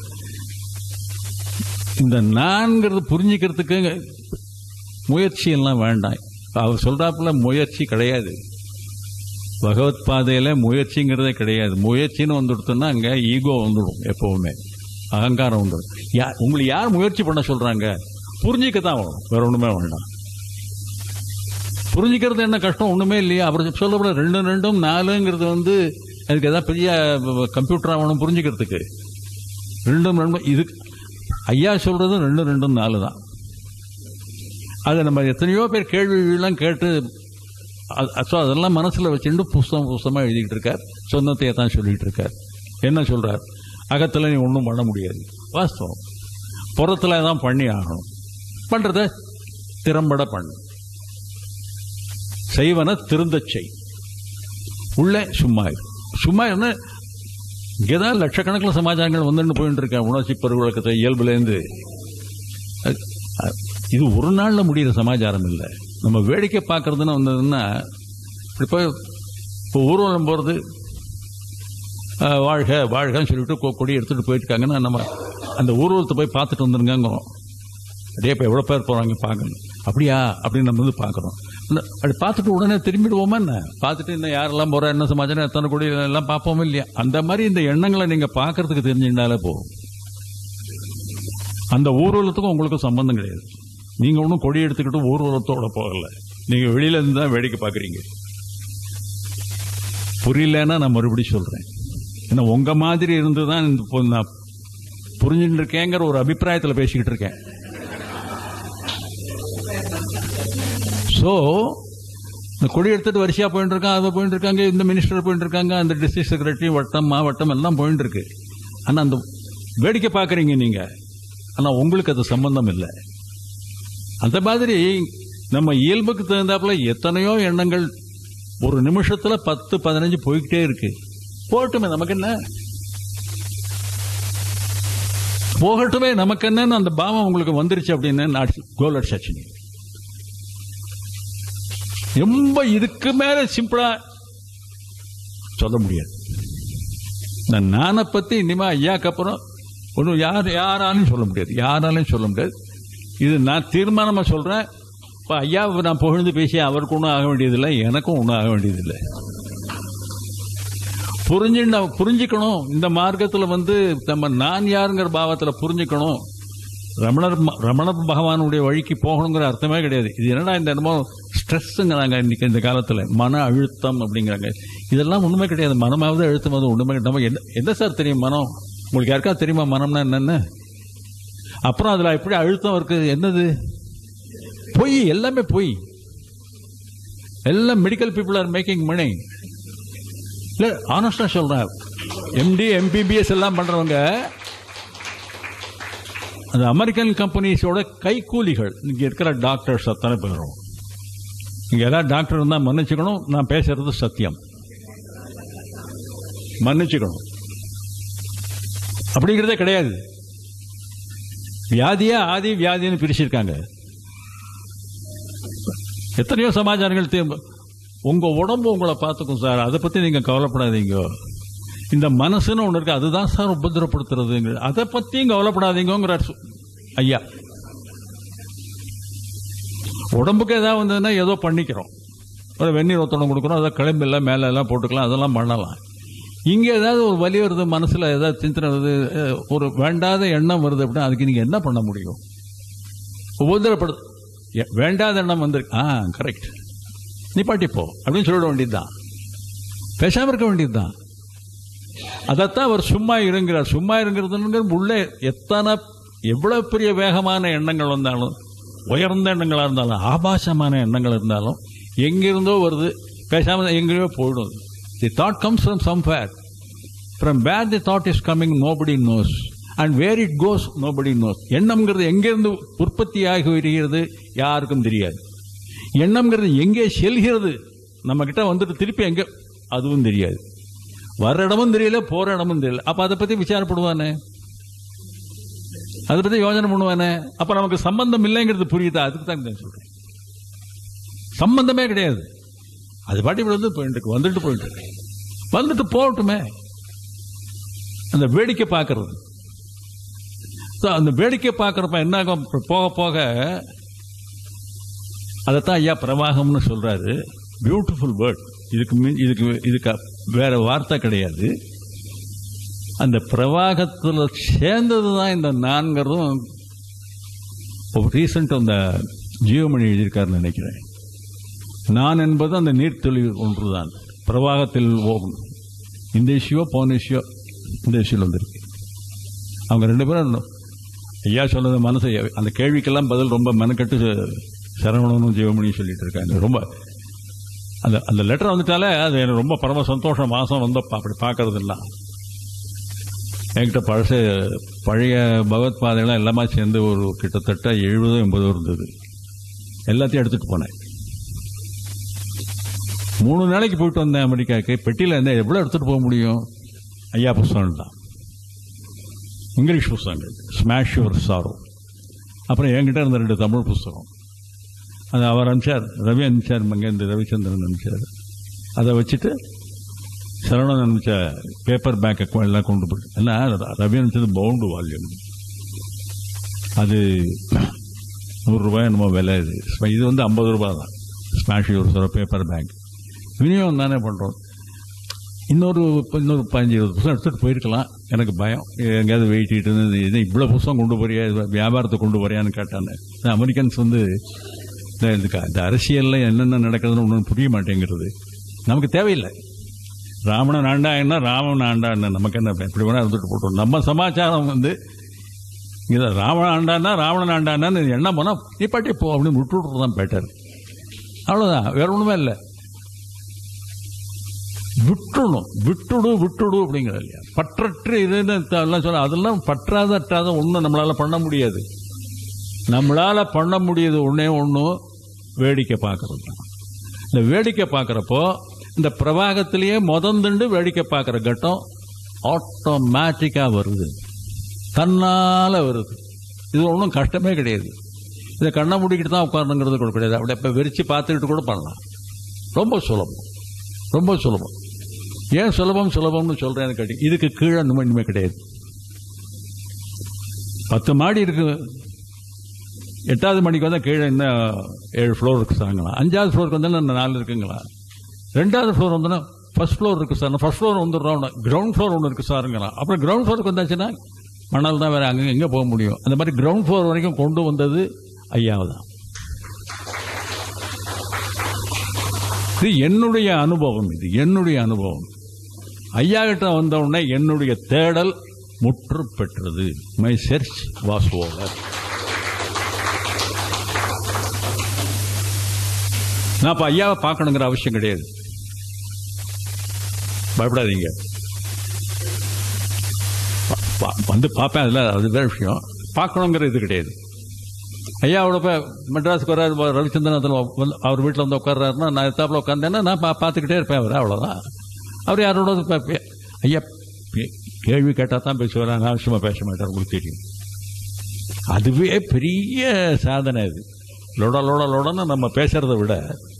இந்த நான்கிறது புரிஞ்சுக்கிறதுக்கு முயற்சி எல்லாம் வேண்டாம் அவர் சொல்றாப்புல முயற்சி கிடையாது பகவத் பாதையில முயற்சிங்கிறதே கிடையாது முயற்சின்னு வந்துடுத்துன்னா அங்க ஈகோ வந்துடும் எப்பவுமே அகங்காரம் வந்துடும் யா உங்களை யார் முயற்சி பண்ண சொல்றாங்க புரிஞ்சிக்க தான் வேணும் வேற ஒண்ணுமே வேண்டாம் புரிஞ்சுக்கிறது என்ன கஷ்டம் ஒண்ணுமே இல்லையா அவர் சொல்லப்பட ரெண்டு ரெண்டும் நாலுங்கிறது வந்து அதுக்கு ஏதாவது பெரிய கம்ப்யூட்டர் ஆகணும் புரிஞ்சுக்கிறதுக்கு ரெண்டும் ரெண்டும் இது ஐயா சொல்றது ரெண்டு ரெண்டும் நாலு தான் அதை நம்ம எத்தனையோ பேர் கேள்விகள்லாம் கேட்டு ஸோ அதெல்லாம் மனசுல வச்சுட்டு புஸ்தகம் புஸ்தகமாக எழுதிக்கிட்டு இருக்கார் சொந்தத்தையே தான் சொல்லிட்டு இருக்கார் என்ன சொல்றார் அகத்தில் நீ ஒன்றும் பண்ண முடியாது வாஸ்தவம் புறத்தில் தான் பண்ணி ஆகணும் பண்றத திறம்பட பண்ணு செய்வன திருந்தச் செய் உள்ள சும்மா இரு சும்மா இருந்தா இங்கேதான் லட்சக்கணக்கில் சமாச்சாரங்கள் வந்துட்டு போயிட்டு இருக்கேன் உணர்ச்சி பெருவிளக்கத்தை இயல்புலேருந்து அது- அது- இது ஒரு நாளில் முடிகிற சமாச்சாரம் இல்லை நம்ம வேடிக்கை பார்க்கறதுன்னு வந்ததுன்னா இப்போ இப்போ ஊர்வலம் போகிறது வாழ்க வாழ்கன்னு சொல்லிட்டு கொ- கொடி எடுத்துகிட்டு போயிருக்காங்கன்னா நம்ம அந்த ஊர்வலத்தை போய் பார்த்துட்டு வந்துருங்கிறோம் அப்படியே இப்போ எவ்வளோ பேர் போகிறாங்க பார்க்கணும் அப்படியா அப்படின்னு நம்ம வந்து பார்க்குறோம் அப்படி பார்த்துட்டு உடனே திரும்பிடுவோமா என்ன பார்த்துட்டு இன்னும் யாரெல்லாம் போகிறா என்ன சமாச்சாரம் எத்தனை கோடி எல்லாம் பார்ப்போம் இல்லையா அந்த மாதிரி இந்த எண்ணங்களை நீங்கள் பார்க்கறதுக்கு தெரிஞ்சுட்டாலே போதும் அந்த ஊர்வலத்துக்கும் உங்களுக்கும் சம்பந்தம் கிடையாது நீங்க ஒன்றும் கொடி எடுத்துக்கிட்டு ஊர்வலத்தோட போகல நீங்க வெளியில இருந்து தான் வேடிக்கை பார்க்குறீங்க புரியலன்னா நான் மறுபடியும் சொல்றேன் ஏன்னா உங்க மாதிரி இருந்து தான் இந்த இப்போ நான் புரிஞ்சுட்டு இருக்கேங்கிற ஒரு அபிப்பிராயத்தில் பேசிக்கிட்டு இருக்கேன் ஸோ இந்த கொடி எடுத்துட்டு வரிசையா போயிட்டு இருக்கான் அதை போயிட்டு இருக்காங்க இந்த மினிஸ்டர் போயிட்டு இருக்காங்க அந்த டிஸ்ட்ரிக்ட் செக்ரட்டரி வட்டம் மாவட்டம் எல்லாம் போயிட்டு இருக்கு ஆனா அந்த வேடிக்கை பார்க்குறீங்க நீங்க ஆனா உங்களுக்கு அது சம்பந்தம் இல்லை அந்த மாதிரி நம்ம இயல்புக்கு தகுந்தாப்புல எத்தனையோ எண்ணங்கள் ஒரு நிமிஷத்துல பத்து பதினஞ்சு போய்கிட்டே இருக்கு போகட்டுமே நமக்கு என்ன போகட்டுமே நமக்கு என்னன்னு அந்த பாவம் உங்களுக்கு வந்துருச்சு அப்படின்னு கோல் சச்சினி ரொம்ப இதுக்கு மேல சிம்பிளா சொல்ல முடியாது இந்த நானை பத்தி இனிமே ஐயாக்கு அப்புறம் ஒன்றும் யார் யாராலும் சொல்ல முடியாது யாராலையும் சொல்ல முடியாது இது நான் தீர்மானமா சொல்றேன் இப்போ ஐயாவை நான் புகழ்ந்து பேசி அவருக்கு ஒன்றும் ஆக வேண்டியதில்லை எனக்கும் ஒன்றும் ஆக வேண்டியதில்லை புரிஞ்சு நம்ம புரிஞ்சுக்கணும் இந்த மார்க்கத்தில் வந்து நம்ம நான் யாருங்கிற பாவத்தில் புரிஞ்சுக்கணும் ரமணர் ம- ரமணர் பகவானுடைய வழிக்கு போகணுங்கிற அர்த்தமே கிடையாது இது என்னடா இந்த என்னமோ ஸ்ட்ரெஸ்ஸுங்கிறாங்க இன்னைக்கு இந்த காலத்தில் மன அழுத்தம் அப்படிங்கிறாங்க இதெல்லாம் ஒன்றுமே கிடையாது மனமாவது அழுத்தம் அது ஒன்றுமே கிடையாது. நம்ம என்ன என்ன சார் தெரியும் மனம் உங்களுக்கு யாருக்கா தெரியுமா மனம்னா என்னன்னு அப்புறம் அதில் எப்படி அழுத்தம் இருக்குது என்னது பொய் எல்லாமே பொய் எல்லாம் medical people are making money இல்லை ஆனஸ்டா சொல்றேன் எம்டி எம்பிபிஎஸ் எல்லாம் பண்றவங்க அந்த அமெரிக்கன் கம்பெனிஸோட கைக்கூலிகள் இங்க இருக்கிற டாக்டர்ஸ் அத்தனை பேரும் இங்க ஏதாவது டாக்டர் இருந்தா மன்னிச்சுக்கணும் நான் பேசுறது சத்தியம் மன்னிச்சுக்கணும் அப்படிங்கிறதே கிடையாது வியாதியா ஆதி வியாதின்னு பிரிச்சிருக்காங்க எத்தனையோ சமாச்சாரங்கள் தே- உங்க உடம்பு உங்களை பார்த்துக்கும் சார் அதை பத்தி நீங்க கவலைப்படாதீங்க இந்த மனசுன்னு ஒண்ணு இருக்கு அதுதான் சார் உபதிரப்படுத்துறதுங்க அதை பத்தியும் கவலைப்படாதீங்கிறார் சு- ஐயா உடம்புக்கு ஏதாவது வந்ததுன்னா ஏதோ பண்ணிக்கிறோம் ஒரு வெந்நீர் ஒத்தடம் கொடுக்குறோம் அதை கிளம்பி எல்லாம் மேலே எல்லாம் போட்டுக்கலாம் அதெல்லாம் பண்ணலாம் இங்கே ஏதாவது ஒரு வலி வருது மனசில் ஏதாவது சிந்தனை வருது அஹ், ஒரு வேண்டாத எண்ணம் வருது அப்படின்னா அதுக்கு நீங்கள் என்ன பண்ண முடியும் உபதிரப்படு எ- வேண்டாத எண்ணம் வந்திருக்கு ஆ கரெக்ட் நிப்பாட்டிப்போ அப்படின்னு சொல்லிட வேண்டியதுதான் பேசாம இருக்க வேண்டியதுதான் அதைத்தான் அவர் சும்மா இருங்கிறார் சும்மா இருங்கிறதுங்கிற உள்ளே எத்தனை எவ்வளவு பெரிய வேகமான எண்ணங்கள் வந்தாலும் உயர்ந்த எண்ணங்களா இருந்தாலும் ஆபாசமான எண்ணங்கள் இருந்தாலும் எங்கிருந்தோ வருது பேசாம எங்கேயோ போயிடும் the thought comes from somewhere from where the thought is coming nobody knows and where it goes nobody knows எண்ணம்ங்கிறது எங்கிருந்து உற்பத்தியாகி வருகிறது யாருக்கும் தெரியாது எண்ணம்ங்கிறது எங்கே செல்கிறது நம்ம கிட்ட வந்துட்டு திருப்பி எங்க அதுவும் தெரியாது வர்ற இடமும் தெரியல போற இடமும் தெரியல அப்ப அதை பத்தி விசாரப்படுவானே அதை பத்தி யோசனை பண்ணுவானே அப்ப நமக்கு சம்பந்தம் இல்லைங்கிறது புரியுதா அதுக்கு தான் நான் சொல்றேன் சம்பந்தமே கிடையாது அது பாட்டி இப்படி வந்து போயிட்டு இருக்கு வந்துட்டு போயிட்டு இருக்கு வந்துட்டு போகட்டுமே அந்த வேடிக்கை பார்க்கறது So, அந்த வேடிக்கை பார்க்கறப்ப என்ன ஆகும் போக போக அதைத்தான் ஐயா பிரவாகம்னு சொல்றாரு பியூட்டிஃபுல் வேர்ட் இதுக்கு மீ- இதுக்கு இதுக்கு வேற வார்த்தை கிடையாது அந்த பிரவாகத்தில் சேர்ந்தது தான் இந்த நான்கிறதும் ரீசெண்ட் அந்த ஜீவமணி எழுதியிருக்காருன்னு நினைக்கிறேன் நான் என்பது அந்த நீர்த்துளி ஒன்றுதான் பிரவாகத்தில் ஓடும் இந்த இஷ்யூவோ போன இஷ்யூ இந்த இஷ்யூல வந்திருக்கு அவங்க ரெண்டு பேரும் ஐயா சொன்னது மனசு அந்த கேள்விக்கெல்லாம் பதில் ரொம்ப மெனக்கட்டு சரவணனும் ஜீவமணியும் சொல்லிட்டு இருக்காங்க ரொம்ப அந்த அந்த லெட்டர் வந்துட்டாலே அது எனக்கு ரொம்ப பரம சந்தோஷம் மாதம் வந்து அப்படி பார்க்கறது இல்லை என்கிட்ட பழச பழைய பகவத் பாதையெல்லாம் எல்லாமே சேர்ந்து ஒரு கிட்டத்தட்ட எழுபதோ எண்பதோ இருந்தது எல்லாத்தையும் எடுத்துட்டு போனேன் மூணு நாளைக்கு போயிட்டு வந்தேன் அமெரிக்காவுக்கு பெட்டியில் இருந்தால் எவ்வளோ எடுத்துட்டு போக முடியும் ஐயா புஸ்தகம் தான் இங்கிலீஷ் புஸ்தகங்கள் ஸ்மாஷ் யுவர் சாரோ அப்புறம் என்கிட்ட இருந்த ரெண்டு தமிழ் புஸ்தகம் அது அவர் அனுப்பிச்சார் ரவி அனுப்பிச்சார் அங்கேருந்து ரவிச்சந்திரன் அனுப்பிச்சார் அதை வச்சுட்டு சரவணன் அனுப்பிச்ச பேப்பர் பேக் எல்லாம் கொண்டு போய் ஏன்னா ரவி அனுப்பிச்சது பவுண்டு வால்யூம் அது நூறு ரூபாய் என்னமோ விலை இது இது வந்து ஐம்பது ரூபாய் தான் smash your sorrow paper bag விநியோகம் தானே பண்ணுறோம் இன்னொரு இன்னொரு பதினஞ்சு இருபது புத்தகம் எடுத்துகிட்டு போயிருக்கலாம் எனக்கு பயம் எங்கேயாவது வெயிட்டிட்டு இருந்து இது இவ்வளோ புத்தகம் கொண்டு போறியா இது வியாபாரத்தை கொண்டு போறியான்னு கேட்டானே இந்த அமெரிக்கன்ஸ் வந்து இந்த இதுக்கு இந்த அரசியலில் என்னென்ன நடக்குதுன்னு ஒன்றும் புரிய மாட்டேங்கிறது நமக்கு தேவையில்லை ராவணன் ஆண்டா என்ன ராமன் ஆண்டா என்ன நமக்கு என்ன இப்படி வேணா இருந்துட்டு போட்டோம் நம்ம சமாச்சாரம் வந்து இதை ராவணன் ஆண்டானா ராவணன் ஆண்டானான்னு என்ன போனால் நீ பாட்டி போ அப்படின்னு விட்டு விட்றது தான் பெட்டர் அவ்வளோதான் வேற ஒன்றுமே இல்லை விட்டுணும் விட்டுடு விட்டுடு அப்படிங்கிற இல்லையா பற்றற்று இதுன்னு எல்லாம் சொல்ல அதெல்லாம் பற்றாத அற்றாத ஒன்றும் நம்மளால பண்ண முடியாது நம்மளால பண்ண முடியாது ஒன்னே ஒன்றும் வேடிக்கை பார்க்கறது தான் இந்த வேடிக்கை பார்க்குறப்போ இந்த பிரவாகத்திலேயே முதந்துண்டு வேடிக்கை பார்க்குற கட்டம் ஆட்டோமேட்டிக்காக வருது தன்னால வருது இது ஒன்றும் கஷ்டமே கிடையாது இதை கண்ணை மூடிக்கிட்டு தான் உட்காரணுங்கிறது கூட கிடையாது அப்படியே இப்போ விரிச்சு பார்த்துக்கிட்டு கூட பண்ணலாம் ரொம்ப சுலபம் ரொம்ப சுலபம் ஏன் சுலபம் சுலபம்னு சொல்றேன்னு கேட்டி இதுக்கு கீழே இன்னும் இனிமே கிடையாது பத்து மாடி இருக்கு எட்டாவது மணிக்கு வந்தால் கீழே என்ன ஏழு ஃப்ளோர் இருக்கு சாருங்களா அஞ்சாவது ஃப்ளோருக்கு வந்தால் இன்னும் நாலு இருக்குங்களா ரெண்டாவது ஃப்ளோர் வந்தோன்னா ஃபர்ஸ்ட் ஃப்ளோர் இருக்கு சார் ஃபர்ஸ்ட் ஃப்ளோர் வந்துடுறோம் கிரவுண்ட் ஃப்ளோர் ஒன்று இருக்கு சாருங்களா அப்புறம் கிரவுண்ட் ஃப்ளோருக்கு வந்தாச்சுன்னா மணல் தான் வேற அங்கே எங்கே போக முடியும் அந்த மாதிரி கிரவுண்ட் ஃப்ளோர் வரைக்கும் கொண்டு வந்தது ஐயாவை தான் இது என்னுடைய அனுபவம் இது என்னுடைய அனுபவம் ஐயா கிட்ட வந்த உடனே என்னுடைய தேடல் முற்று பெற்றது மை செர்ச் வாஸ் ஓவர் நான் இப்ப ஐயாவை பார்க்கணுங்கிற அவசியம் கிடையாது பயப்படாதீங்க பா- பா- வந்து பார்ப்பேன் அதில் அது வேற விஷயம் பார்க்கணுங்கிற இது கிடையாது ஐயாவோட போய் மெட்ராஸுக்கு வர்றாரு ரவிச்சந்திரன் அதில் வந்து அவர் வீட்டில் வந்து உட்கார்றாருன்னா நான் எத்தாப்பில் உட்காந்தேன்னா நான் பா பார்த்துக்கிட்டே இருப்பேன் அவர் அவ்வளோதான் அவர் யாரோட பே- பே- ஐயா பே- கேள்வி கேட்டால் தான் பேசுவார் அனாவசியமாக பேச மாட்டார் உங்களுக்கு தெரியும் அதுவே பெரிய சாதனை அது லொட லொட லொடன்னு நம்ம பேசுறதை விட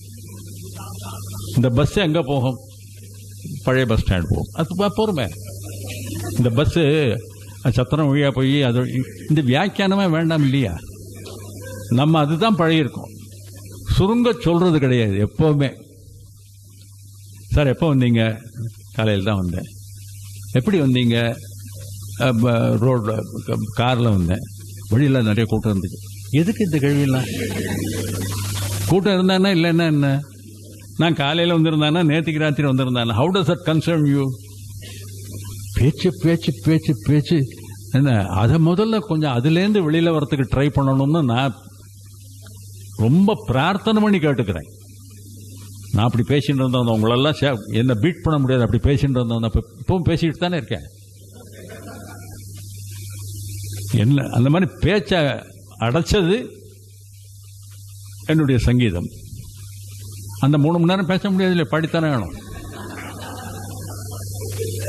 இந்த பஸ் எங்கே போகும் பழைய பஸ் ஸ்டாண்ட் போகும் அது போ- போருமே இந்த பஸ்ஸு சத்திரம் வழியாக போய் அது இந்த வியாக்கியானமே வேண்டாம் இல்லையா நம்ம அதுதான் பழகியிருக்கோம் சுருங்க சொல்றது கிடையாது எப்பவுமே சார் எப்போ வந்தீங்க காலையில் தான் வந்தேன் எப்படி வந்தீங்க ரோடு காரில் வந்தேன் வழியில் நிறைய கூட்டம் இருந்துச்சு எதுக்கு இந்த கேள்வியெல்லாம் கூட்டம் இருந்தானா இல்லைன்னா என்ன நான் காலையில் வந்திருந்தானா நேற்றுக்கு ராத்திரி வந்திருந்தானா how does it concern you பேச்சு பேச்சு பேச்சு பேச்சு என்ன அதை முதல்ல கொஞ்சம் அதுலேருந்து வெளியில் வரத்துக்கு ட்ரை பண்ணணும்னு நான் ரொம்ப பிரார்த்தனை பண்ணி கேட்டுக்கிறேன் நான் அப்படி பேசிட்டு இருந்தேன் உங்களெல்லாம் சே- என்ன பீட் பண்ண முடியாது அப்படி பேசிட்டு இருந்தேன் அப்ப இப்பவும் பேசிட்டு தானே இருக்கேன் என்ன அந்த மாதிரி பேச்சை அடைச்சது என்னுடைய சங்கீதம் அந்த மூணு மணி நேரம் பேச முடியாது இல்லை படித்தானே வேணும்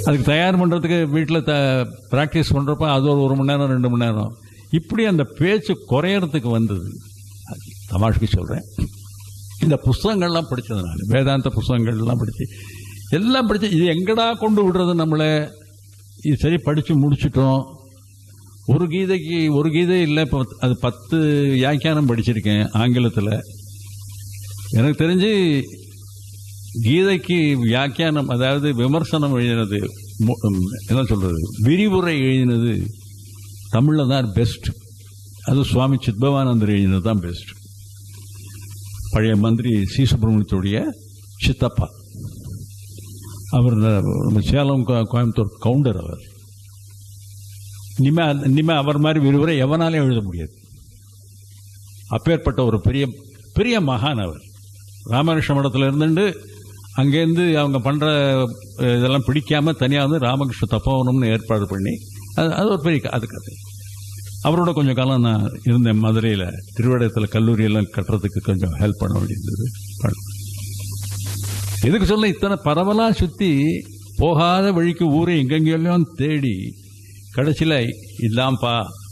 அதுக்கு தயார் பண்ணுறதுக்கு வீட்டில் த ப்ராக்டிஸ் பண்ணுறப்ப அது ஒரு ஒரு மணி நேரம் ரெண்டு மணி நேரம் இப்படி அந்த பேச்சு குறையறதுக்கு வந்தது அது தமாஷுக்கு சொல்கிறேன் இந்த புஸ்தகங்கள்லாம் படித்தது நான் வேதாந்த புஸ்தகங்கள்லாம் படித்து எல்லாம் படித்து இது எங்கடா கொண்டு விடுறது நம்மளை இது சரி படித்து முடிச்சிட்டோம் ஒரு கீதைக்கு ஒரு கீதை இல்லை இப்போ அது பத்து வியாக்கியானம் படிச்சிருக்கேன் ஆங்கிலத்தில் எனக்கு தெரிஞ்சு கீதைக்கு வியாக்கியானம் அதாவது விமர்சனம் எழுதினது மு- ம், என்ன சொல்றது விரிவுரை எழுதினது தமிழில் தான் பெஸ்ட் அது சுவாமி சித்பவானந்தர் எழுதினது தான் பெஸ்ட் பழைய மந்திரி சி சுப்பிரமணியத்துடைய சித்தப்பா அவர் நம்ம சேலம் கோ- கோயம்புத்தூர் கவுண்டர் அவர் இனிமே இனிமே அவர் மாதிரி விரிவுரை எவனாலையும் எழுத முடியாது அப்பேற்பட்ட ஒரு பெரிய பெரிய மகான் அவர் ராமகிருஷ்ண மடத்தில் இருந்துட்டு அங்கேருந்து அவங்க பண்ணுற இதெல்லாம் பிடிக்காம தனியாக வந்து ராமகிருஷ்ண தப்போவனம்னு ஏற்பாடு பண்ணி அது அது ஒரு பெரிய க- அது கதை அவரோட கொஞ்சம் காலம் நான் இருந்தேன் மதுரையில் திருவிடத்தில் கல்லூரியெல்லாம் கட்டுறதுக்கு கொஞ்சம் ஹெல்ப் பண்ண வேண்டியிருந்தது பண்ண- எதுக்கு சொல்ல இத்தனை பரவலாக சுற்றி போகாத வழிக்கு ஊரை எங்கெங்கெல்லாம் தேடி கடைசியில் இல்லாம்ப்பா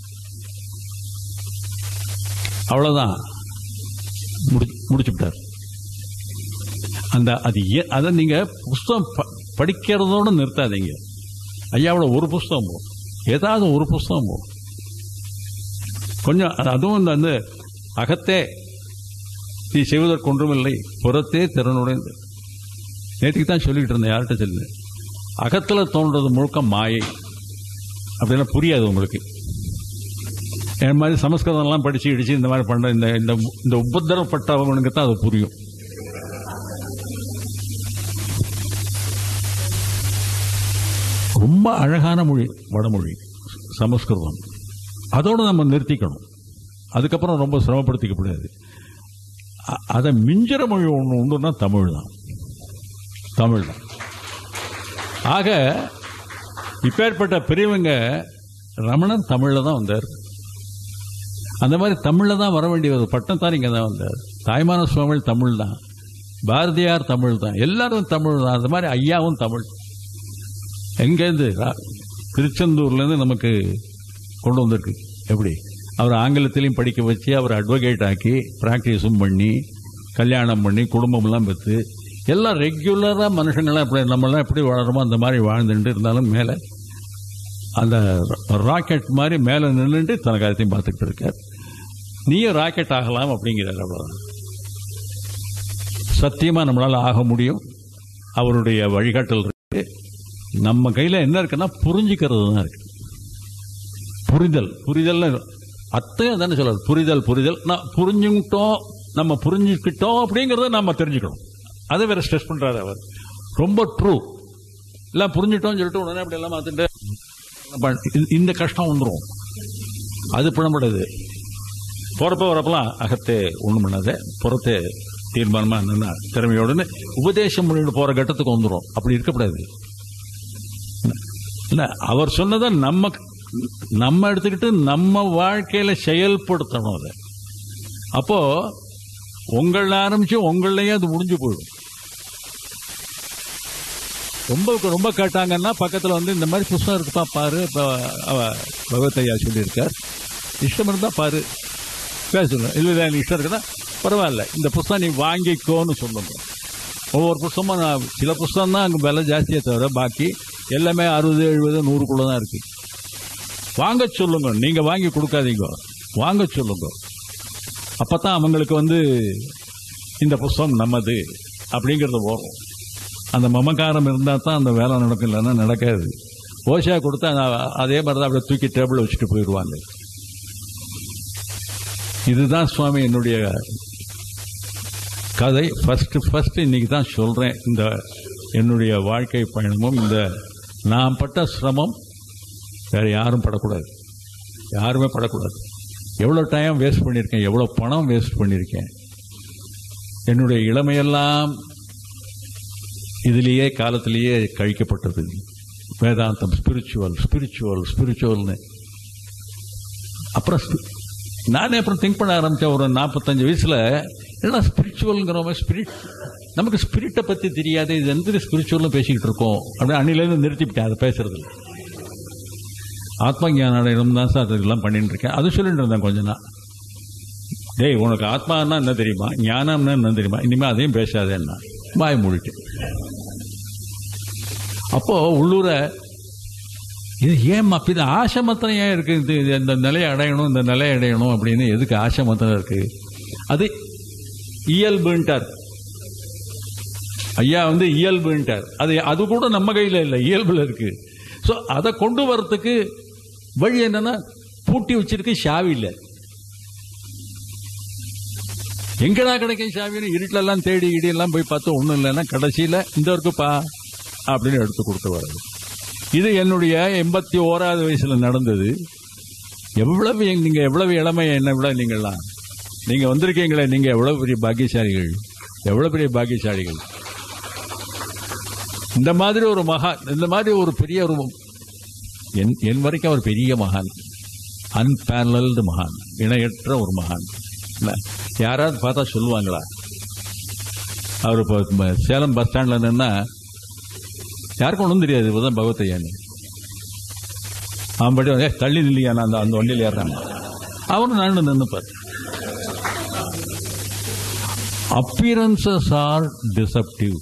அவ்வளோதான் முடி முடிச்சுவிட்டார் அந்த அது ஏ- அதை நீங்கள் புஸ்தகம் ப- படிக்கிறதோட நிறுத்தாதீங்க ஐயாவோட ஒரு புஸ்தகம் போதும் ஏதாவது ஒரு புஸ்தகம் போதும் கொஞ்சம் அது- அதுவும் இந்த வந்து அகத்தே நீ செய்வதற்கு ஒன்றுமில்லை புறத்தே திறனுடைந்து நேற்றுக்கு தான் சொல்லிக்கிட்டு இருந்தேன் யார்கிட்ட சொல்லு அகத்தில் தோன்றது முழுக்க மாயை அப்படின்னா புரியாது உங்களுக்கு என் மாதிரி சமஸ்கிருதம்லாம் படிச்சு இடிச்சு இந்த மாதிரி பண்ற இந்த இந்த இந்த உபத்திரப்பட்டவனுக்கு தான் அது புரியும் ரொம்ப அழகான மொழி வடமொழி சமஸ்கிருதம் அதோடு நம்ம நிறுத்திக்கணும் அதுக்கப்புறம் ரொம்ப சிரமப்படுத்திக்க கூடாது அ- அதை மிஞ்சிற மொழி ஒன்று உண்டுன்னா தமிழ் தான் தமிழ் தான் ஆக இப்பேற்பட்ட பெரியவங்க ரமணன் தமிழில் தான் வந்தார் அந்த மாதிரி தமிழில் தான் வர வேண்டியது பட்டத்தார் இங்கே தான் வந்தார் தாய்மான சுவாமிகள் தமிழ் தான் பாரதியார் தமிழ் தான் எல்லாரும் தமிழ் தான் அந்த மாதிரி ஐயாவும் தமிழ் எங்கேருந்து ரா- திருச்செந்தூர்லேருந்து நமக்கு கொண்டு வந்திருக்கு எப்படி அவர் ஆங்கிலத்திலையும் படிக்க வச்சு அவர் அட்வொகேட் ஆக்கி ப்ராக்டிஸும் பண்ணி கல்யாணம் பண்ணி குடும்பம்லாம் பெற்று எல்லாம் ரெகுலராக மனுஷங்களாம் எப்படி நம்மளாம் எப்படி வாழறோமோ அந்த மாதிரி வாழ்ந்துட்டு இருந்தாலும் மேலே அந்த ராக்கெட் மாதிரி மேலே நின்றுட்டு தன காரியத்தையும் பார்த்துக்கிட்டு இருக்கார் நீயும் ராக்கெட் ஆகலாம் அப்படிங்கிறார் அவ்வளோதான் சத்தியமாக நம்மளால் ஆக முடியும் அவருடைய வழிகாட்டல் இருக்கு நம்ம கையில் என்ன இருக்குன்னா புரிஞ்சுக்கிறது தான் இருக்கு புரிதல் புரிதல்னு அத்தையும் தானே சொல்றாரு புரிதல் புரிதல் நான் புரிஞ்சுக்கிட்டோம் நம்ம புரிஞ்சுக்கிட்டோம் அப்படிங்கிறத நம்ம தெரிஞ்சுக்கணும் அதை வேற ஸ்ட்ரெஸ் பண்றாரு அவர் ரொம்ப ட்ரூ எல்லாம் புரிஞ்சுட்டோம்னு சொல்லிட்டு உடனே அப்படி எல்லாம் மாத்திட்டு அப்ப இந்த- இந்த கஷ்டம் வந்துடும் அது பண்ணக்கூடாது போறப்ப வரப்பெல்லாம் அகத்தே ஒண்ணும் பண்ணாத புறத்தே தீர்மானமா என்னன்னா திறமையோடுன்னு உபதேசம் பண்ணிட்டு போற கட்டத்துக்கு வந்துடும் அப்படி இருக்கக்கூடாது இல்ல அவர் சொன்னதை நம்ம நம்ம எடுத்துக்கிட்டு நம்ம வாழ்க்கையில செயல்படுத்தணும் அதை அப்போ உங்கள ஆரம்பிச்சு உங்களையே அது முடிஞ்சு போயிடும் ரொம்ப ரொம்ப கேட்டாங்கன்னா பக்கத்துல வந்து இந்த மாதிரி புஸ்தகம் இருக்குப்பா பாரு இப்ப அவ பகவத் ஐயா சொல்லியிருக்கார் இஷ்டம் இருந்தா பாரு பேசணும் இல்லை இல்லை எனக்கு இஷ்டம் இருக்குன்னா பரவாயில்ல இந்த புஸ்தகம் நீ வாங்கிக்கோன்னு சொல்லுங்க ஒவ்வொரு புஸ்தகமும் நான் சில புஸ்தகம் தான் அங்கே விலை ஜாஸ்தியே தவிர பாக்கி எல்லாமே அறுபது எழுபது நூறுக்குள்ள தான் இருக்கு வாங்க சொல்லுங்க நீங்க வாங்கி கொடுக்காதீங்க வாங்க சொல்லுங்க அப்பதான் அவங்களுக்கு வந்து இந்த புஸ்தகம் நம்மது அப்படிங்கிறது வரும் அந்த மமக்காரம் இருந்தால் தான் அந்த வேலை நடக்கும் இல்லைன்னா நடக்காது ஓஷா கொடுத்தா நான் அதே மாதிரி தான் அப்படியே தூக்கி டேபிள் வச்சுட்டு போயிடுவாங்க இதுதான் சுவாமி என்னுடைய கதை ஃபர்ஸ்ட் ஃபர்ஸ்ட் இன்னைக்கு தான் சொல்றேன் இந்த என்னுடைய வாழ்க்கை பயணமும் இந்த நான் பட்ட சிரமம் வேற யாரும் படக்கூடாது யாருமே படக்கூடாது எவ்வளோ டைம் வேஸ்ட் பண்ணியிருக்கேன் எவ்வளோ பணம் வேஸ்ட் பண்ணியிருக்கேன் என்னுடைய இளமையெல்லாம் இதிலேயே காலத்திலேயே கழிக்கப்பட்டது வேதாந்தம் ஸ்பிரிச்சுவல் ஸ்பிரிச்சுவல் ஸ்பிரிச்சுவல்னு அப்புறம் spi- நானே அப்புறம் திங்க் பண்ண ஆரம்பித்தேன் ஒரு நாற்பத்தஞ்சு வயசில் என்ன ஸ்பிரிச்சுவல்ங்கிறோமே ஸ்பிரிட் நமக்கு ஸ்பிரிட்டை பற்றி தெரியாது இது எந்த ஸ்பிரிச்சுவலும் பேசிக்கிட்டு இருக்கோம் அப்படின்னு அன்னிலேருந்து நிறுத்திவிட்டேன் அதை பேசுறது ஆத்ம ஞான அடையணும் தான் சார் அதெல்லாம் பண்ணிட்டு இருக்கேன் அது சொல்லிட்டு இருந்தேன் கொஞ்ச நாள் டேய் உனக்கு ஆத்மான்னா என்ன தெரியுமா ஞானம்னா என்ன தெரியுமா இனிமேல் அதையும் பேசாதேன்னா வாய் மூடிட்டு அப்போ உள்ளூர இது ஏன் அப்ப இது ஆசை மாத்திரம் ஏன் இருக்கு இது இது இந்த நிலையை அடையணும் இந்த நிலையை அடையணும் அப்படின்னு எதுக்கு ஆசை மாத்திரம் இருக்கு அது இயல்புன்ட்டார் ஐயா வந்து இயல்புன்ட்டார் அது அது கூட நம்ம கையில் இல்லை இயல்புல இருக்கு ஸோ அதை கொண்டு வரத்துக்கு வழி என்னன்னா பூட்டி வச்சிருக்கு சாவி இல்லை எங்கடா கிடைக்கும் சாவின்னு இருட்டில எல்லாம் தேடி இடி எல்லாம் போய் பார்த்து ஒன்றும் இல்லைன்னா கடைசியில் இந்த இருக்குப்பா அப்படின்னு எடுத்து கொடுத்து வர்றது இது என்னுடைய எண்பத்தி ஓராவது வயசுல நடந்தது எவ்வளவு எங்க- நீங்க எவ்வளவு இளமை என்னை விட நீங்கள்லாம் நீங்க வந்திருக்கீங்களே நீங்க எவ்வளவு பெரிய பாக்கியசாலிகள் எவ்வளவு பெரிய பாக்கியசாலிகள் இந்த மாதிரி ஒரு மகான் இந்த மாதிரி ஒரு பெரிய ஒரு என் என் வரைக்கும் அவர் பெரிய மகான் அன்பேரல்டு மகான் இணையற்ற ஒரு மகான் என்ன, யாராவது பார்த்தா சொல்லுவாங்களா அவர் இப்போ ம- சேலம் பஸ் ஸ்டாண்ட்ல நின்னா யாருக்கும் ஒன்றும் தெரியாது இப்போதான் பகவத்தையான்னு அவன் படி ஏ தள்ளி நில்லையா நான் அந்த அந்த வண்டியில் ஏறுறாங்க அவரும் நான் நின்றுப்பார் அப்பியரன்சஸ் ஆர் டிசப்டிவ்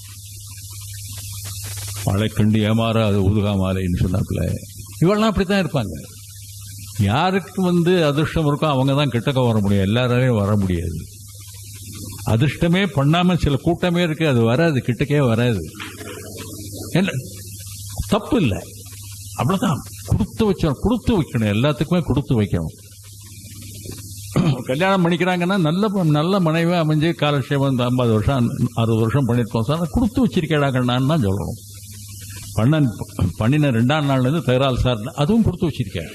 மழை கண்டு ஏமாறாது உதுகாமாலைன்னு சொன்னாப்புல இவெல்லாம் அப்படித்தான் இருப்பாங்க யாருக்கு வந்து அதிர்ஷ்டம் இருக்கோ அவங்க தான் கிட்டக்க வர முடியும் எல்லாராலையும் வர முடியாது அதிர்ஷ்டமே பண்ணாம சில கூட்டமே இருக்கு அது வராது கிட்டக்கே வராது என்ன தப்பு இல்லை அவ்வளவுதான் கொடுத்து வச்சோம் கொடுத்து வைக்கணும் எல்லாத்துக்குமே கொடுத்து வைக்கணும் கல்யாணம் பண்ணிக்கிறாங்கன்னா நல்ல நல்ல மனைவி அமைஞ்சு காலட்சேபம் இந்த ஐம்பது வருஷம் அறுபது வருஷம் பண்ணிருக்கோம் சார் கொடுத்து வச்சிருக்கேடா கண்ணான்னு தான் சொல்லணும் பண்ண பண்ணின ரெண்டாம் நாள்ல இருந்து தகராறு சார் அதுவும் கொடுத்து வச்சிருக்கேன்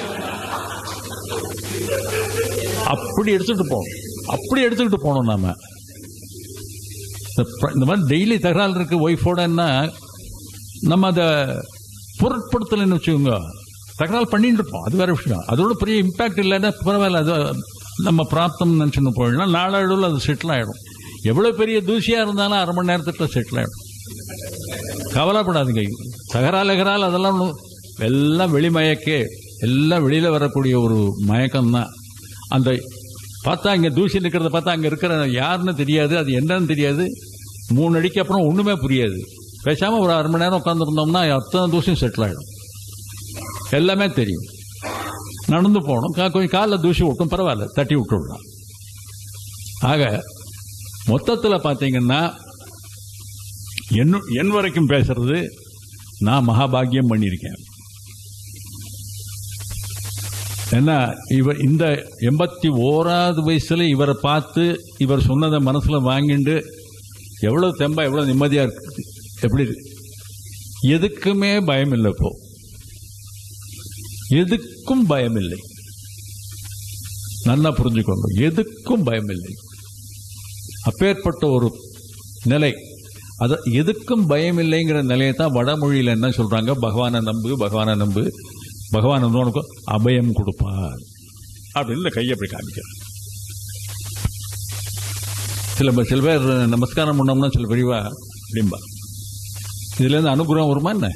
அப்படி எடுத்துட்டு போகணும் அப்படி எடுத்துக்கிட்டு போகணும் நாம இந்த ப- இந்த மாதிரி டெய்லி தகராறு இருக்கு ஒய்ஃபோடன்னா நம்ம அதை பொருட்படுத்தலைன்னு வச்சுக்கோங்க தகராறு பண்ணிட்டு இருப்போம் அது வேற விஷயம் அதோட பெரிய இம்பாக்ட் இல்லைன்னா பரவாயில்ல அது நம்ம பிராப்தம் நினச்சின்னு போயிடலாம் நாளடைவில் அது செட்டில் ஆகிடும் எவ்வளோ பெரிய தூசியாக இருந்தாலும் அரை மணி நேரத்துக்குள்ள செட்டில் ஆகிடும் கவலைப்படாதீங்க தகராறு எகரால் அதெல்லாம் ஒண்ணும் எல்லாம் வெளிமயக்கே எல்லாம் வெளியில் வரக்கூடிய ஒரு மயக்கம் தான் அந்த பார்த்தா இங்கே தூசி இருக்கிறத பார்த்தா அங்கே இருக்கிற யாருன்னு தெரியாது அது என்னன்னு தெரியாது மூணு அடிக்கு அப்புறம் ஒன்றுமே புரியாது பேசாமல் ஒரு அரை மணி நேரம் உட்காந்துருந்தோம்னா அத்தனை தூசியும் செட்டில் ஆகிடும் எல்லாமே தெரியும் நடந்து போகணும் கா- கொஞ்சம் காலில் தூசி விட்டும் பரவாயில்ல தட்டி விட்டு விடலாம் ஆக மொத்தத்தில் பார்த்தீங்கன்னா என்னு என் வரைக்கும் பேசுறது நான் மகாபாகியம் பண்ணியிருக்கேன் ஏன்னா இவர் இந்த எண்பத்தி ஓராவது வயசுல இவரை பார்த்து இவர் சொன்னதை மனசுல வாங்கிண்டு எவ்வளவு தெம்பா எவ்வளவு நிம்மதியா இருக்கு எப்படி இருக்கு? எதுக்குமே பயம் இல்லை இப்போ எதுக்கும் பயம் இல்லை நல்லா புரிஞ்சுக்கோங்க எதுக்கும் பயம் இல்லை அப்பேற்பட்ட ஒரு நிலை அது எதுக்கும் பயம் இல்லைங்கிற நிலையை தான் வடமொழியில் என்ன சொல்றாங்க பகவானை நம்பு பகவானை நம்பு பகவான் வந்து உனக்கு அபயம் கொடுப்பார் அப்படின்னு இந்த கையை அப்படி காமிக்கிறார் சில பே- சில பேர் நமஸ்காரம் பண்ணோம்னா சில பெரியவா அப்படிம்பா இதுல இருந்து அனுகிரகம் வருமா என்ன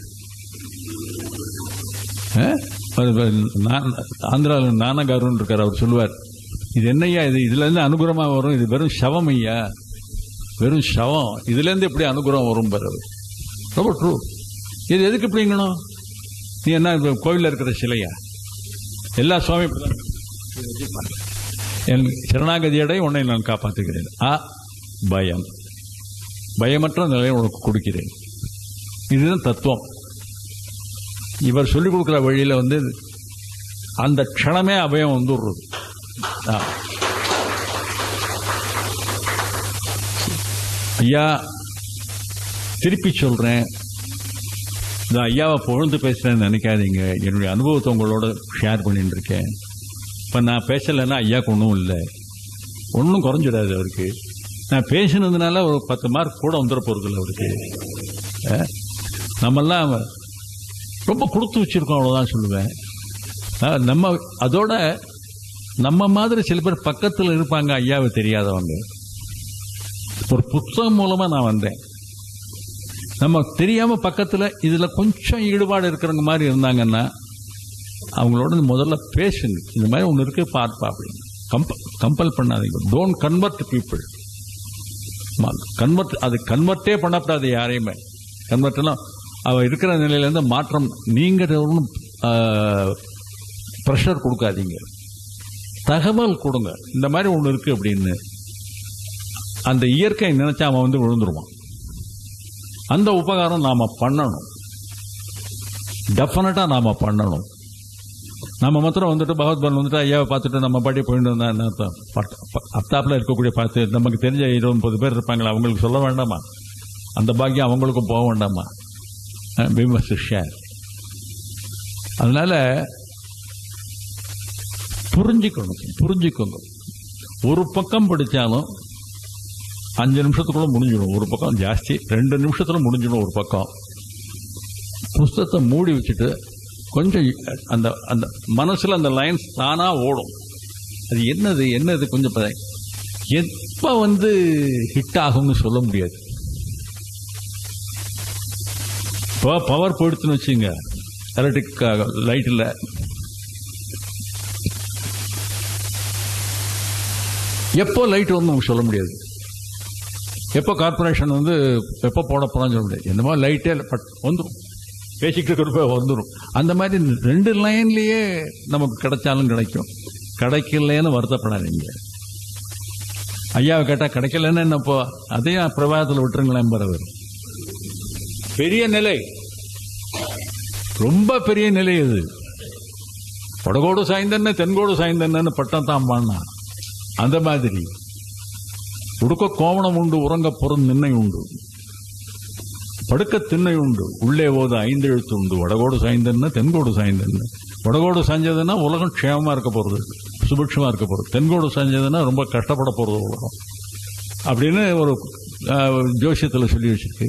ஆ? அது நான் ஆந்திராவில் நானகாருன்னு இருக்கார் அவர் சொல்லுவார் இது என்னய்யா இது இதுல இருந்து அனுகிரகமா வரும் இது வெறும் சவம் ஐயா வெறும் சவம் இதுல இருந்து எப்படி அனுகிரகம் வரும் பாரு அவர். ரொம்ப ட்ரூ இது எதுக்கு இப்படிங்கணும் நீ என்ன இப்ப கோவில்ல இருக்கிற சிலையா எல்லா சுவாமி இப்படிதான் இதை வச்சு பாரு. என் சரணாகதியடை உன்னை நான் காப்பாற்றுகிறேன் ஆ பயம் பயமற்ற நிலையை உனக்கு கொடுக்கிறேன் இதுதான் தத்துவம் இவர் சொல்லிக் கொடுக்குற வழியில வந்து அந்த க்ஷணமே அபயம் வந்துடுறது ஆ. ஐயா திருப்பி சொல்றேன் இந்த ஐயாவை புகழ்ந்து பேசுறேன்னு நினைக்காதீங்க என்னுடைய அனுபவத்தை உங்களோட ஷேர் பண்ணிட்டு இருக்கேன் இப்போ நான் பேசலைன்னா ஐயாக்கு ஒன்றும் இல்லை ஒன்றும் குறைஞ்சிடாது அவருக்கு நான் பேசினதுனால ஒரு பத்து மார்க் கூட வந்துட போகிறதில்ல அவருக்கு அஹ், நம்மெல்லாம் ரொம்ப கொடுத்து வச்சிருக்கோம் அவ்வளோதான் சொல்லுவேன் அஹ், நம்ம அதோட நம்ம மாதிரி சில பேர் பக்கத்தில் இருப்பாங்க ஐயாவை தெரியாதவங்க ஒரு புத்தகம் மூலமா நான் வந்தேன் நம்ம தெரியாம பக்கத்துல இதுல கொஞ்சம் ஈடுபாடு இருக்கிறவங்க மாதிரி இருந்தாங்கன்னா அவங்களோட முதல்ல பேசுங்க இந்த மாதிரி ஒன்று இருக்கு பார்ப்பா அப்படின்னு கம்பல் கம்பல் பண்ணாதீங்க டோன்ட் கன்வெர்ட் பீப்புள் கன்வெர்ட் அது கன்வெர்ட்டே பண்ணக்கூடாது யாரையுமே கன்வெர்ட்லாம் அவ இருக்கிற நிலையிலேருந்து மாற்றம் நீங்க ஒன்றும் ப்ரெஷர் கொடுக்காதீங்க தகவல் கொடுங்க இந்த மாதிரி ஒன்று இருக்கு அப்படின்னு அந்த இயற்கை நினைச்சா அவன் வந்து விழுந்துருவான் அந்த உபகாரம் நாம பண்ணணும் டெஃபினட்டா நாம பண்ணணும் நம்ம மாத்திரம் வந்துட்டு பகவத் பலன் வந்துட்டு ஐயாவை பார்த்துட்டு நம்ம பாட்டி போயிட்டு வந்தா என்ன அர்த்தம் பட்- ப- அத்தாப்புல இருக்கக்கூடிய பார்த்து நமக்கு தெரிஞ்ச இருபது முப்பது பேர் இருப்பாங்களா அவங்களுக்கு சொல்ல வேண்டாமா அந்த பாக்கியம் அவங்களுக்கும் போக வேண்டாமா ஷேர் அதனால புரிஞ்சுக்கணும் புரிஞ்சுக்கோங்க ஒரு பக்கம் படிச்சாலும் அஞ்சு நிமிஷத்துக்குள்ள முடிஞ்சிடும் ஒரு பக்கம் ஜாஸ்தி ரெண்டு நிமிஷத்துல முடிஞ்சிடும் ஒரு பக்கம் புஸ்தகத்தை மூடி வச்சுட்டு கொஞ்சம் அந்த அந்த மனசுல அந்த லைன்ஸ் தானா ஓடும் அது என்னது என்னது கொஞ்சம் ப- எப்ப வந்து ஹிட் ஆகும்னு சொல்ல முடியாது இப்போ பவர் போயிடுச்சுன்னு வச்சுங்க எலக்ட்ரிக் லைட்டில் எப்போ லைட் வந்து நமக்கு சொல்ல முடியாது எப்போ கார்பரேஷன் வந்து எப்போ போட போறான்னு சொல்ல முடியாது இந்த மாதிரி லைட்டே பட் வந்துடும் பேசிக்கிட்டு இருக்கிறப்ப வந்துடும் அந்த மாதிரி ரெண்டு லைன்லயே நமக்கு கிடைச்சாலும் கிடைக்கும் கிடைக்கலன்னு வருத்தப்படாதீங்க ஐயாவை கேட்டா கிடைக்கலன்னு என்னப்போ அதையும் பிரபாதத்தில் விட்டுருங்களேன் பரவர் பெரிய நிலை ரொம்ப பெரிய நிலை இது வடகோடு சாய்ந்தன்ன தென்கோடு சாய்ந்தன்னு பட்டம் தான் பாடினா அந்த மாதிரி உடுக்க கோவணம் உண்டு உறங்க புறம் நின்னை உண்டு படுக்க திண்ணை உண்டு உள்ளே ஓத ஐந்து எழுத்து உண்டு வடகோடு சாய்ந்தன்னா தென்கோடு சாய்ந்தன்னு வடகோடு சாய்ஞ்சதுன்னா உலகம் க்ஷேமமா இருக்க போறது சுபிட்சமா இருக்க போறது தென்கோடு சாய்ஞ்சதுன்னா ரொம்ப கஷ்டப்பட போறது உலகம் அப்படின்னு ஒரு அஹ், ஜோசியத்துல சொல்லி வச்சிருக்கு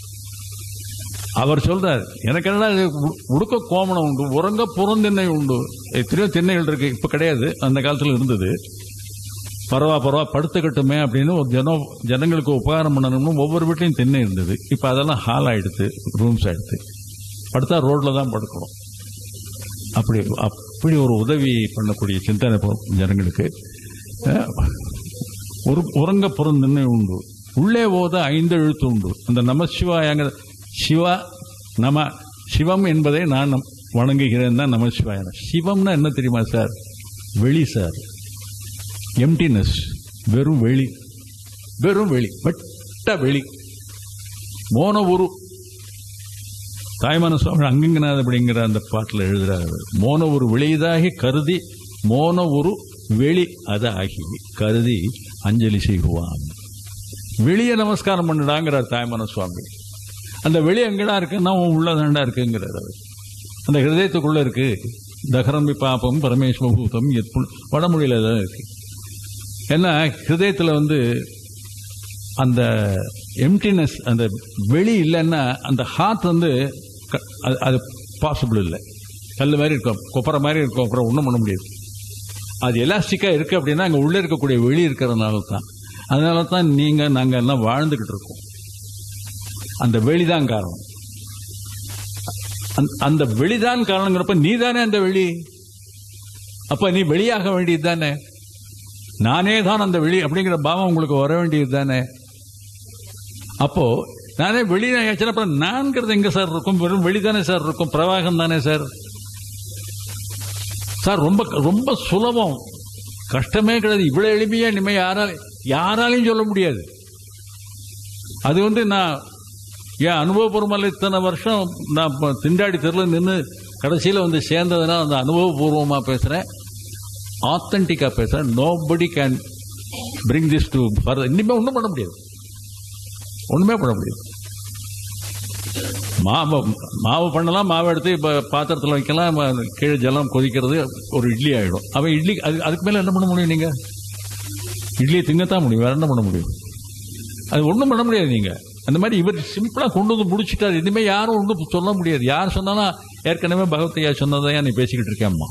அவர் சொல்றார் எனக்கு என்ன உடுக்க கோமணம் உண்டு உறங்க புறந்திண்ணை உண்டு எத்தனையோ திண்ணைகள் இருக்கு இப்ப கிடையாது அந்த காலத்துல இருந்தது பரவா பரவா படுத்துக்கட்டுமே அப்படின்னு ஒரு ஜனம் ஜனங்களுக்கு உபகாரம் பண்ணணும்னு ஒவ்வொரு வீட்லயும் திண்ணை இருந்தது இப்ப அதெல்லாம் ஹால் ஆயிடுத்து ரூம்ஸ் ஆயிடுத்து படுத்தா ரோட்ல தான் படுக்கணும் அப்படி அப்படி ஒரு உதவி பண்ணக்கூடிய சிந்தனை போ- ஜனங்களுக்கு அஹ், ஒரு உறங்க புறந்திண்ணை உண்டு உள்ளே ஓத ஐந்து எழுத்து உண்டு அந்த நமசிவாயங்கிற சிவா நம சிவம் என்பதை நான் நம்- வணங்குகிறேன் தான் நமசிவாய சிவம்னா என்ன தெரியுமா சார் வெளி சார் எம்டினஸ் வெறும் வெளி வெறும் வெளி வெட்ட வெளி மோன உரு தாய்மான சுவாமி அங்கங்கநாத அப்படிங்கிற அந்த பாட்டில் எழுதுறாரு மோன ஒரு வெளியதாகி கருதி மோன ஒரு வெளி அதாகி கருதி அஞ்சலி செய்குவான் வெளியே நமஸ்காரம் பண்ணுடாங்கிறார் தாய்மான சுவாமி அந்த வெளி எங்கடா இருக்குன்னா உன் உள்ளதாண்டா இருக்குங்கிறார் அவர் அந்த ஹிருதயத்துக்குள்ள இருக்கு தகரம்பி பாப்பம் பரமேஸ்வரபூதம் எத்புல் வடமொழியில தான் இருக்கு ஏன்னா ஹிருதயத்துல வந்து அந்த எம்டினஸ் அந்த வெளி இல்லைன்னா அந்த ஹார்ட் வந்து க- அது- அது பாசிபிள் இல்லை கல் மாதிரி இருக்கும் கொப்பரை மாதிரி இருக்கும் அப்புறம் ஒன்றும் பண்ண முடியாது அது எலாஸ்டிக்கா இருக்கு அப்படின்னா அங்க உள்ள இருக்கக்கூடிய வெளி இருக்கிறதுனால தான் அதனால தான் நீங்க நாங்க எல்லாம் வாழ்ந்துகிட்டு இருக்கோம் அந்த வெளிதான் காரணம் அந்த- அந்த வெளிதான் காரணங்கிறப்ப நீ தானே அந்த வெளி அப்ப நீ வெளியாக வேண்டியது தானே நானே தான் அந்த வெளி அப்படிங்கிற பாவம் உங்களுக்கு வர வேண்டியது தானே அப்போ நானே வெளியாச்சுன்னா அப்புறம் நான்கிறது எங்க சார் இருக்கும் வெறும் வெளி தானே சார் இருக்கும் பிரவாகம் தானே சார் சார் ரொம்ப ரொம்ப சுலபம் கஷ்டமே கிடையாது இவ்வளவு எளிமையா இனிமே யாராலையும் யாராலையும் சொல்ல முடியாது அது வந்து நான் என் அனுபவபூர்வமாக இத்தனை வருஷம் நான் இப்ப திண்டாடி தெருல நின்று கடைசியில் வந்து சேர்ந்ததுன்னா அந்த அனுபவபூர்வமாக பேசுகிறேன் ஆத்தென்டிக்காக பேசுகிறேன் nobody can bring this to further இனிமேல் ஒன்றும் பண்ண முடியாது ஒன்றுமே பண்ண முடியாது மாவு மாவு பண்ணலாம் மாவு எடுத்து இப்போ பாத்திரத்தில் வைக்கலாம் ம- கீழே ஜலம் கொதிக்கிறது ஒரு இட்லி ஆகிடும் அவன் இட்லி அது அதுக்கு மேலே என்ன பண்ண முடியும் நீங்கள் இட்லியை திங்கத்தான் முடியும் வேற என்ன பண்ண முடியும் அது ஒன்றும் பண்ண முடியாது நீங்கள் அந்த மாதிரி இவர் சிம்பிளாக கொண்டு வந்து முடிச்சிட்டாரு இனிமேல் யாரும் ஒன்றும் சொல்ல முடியாது யார் சொன்னாலும் ஏற்கனவே பகவத்தையா சொன்னதையா நீ பேசிக்கிட்டு இருக்கேம்மா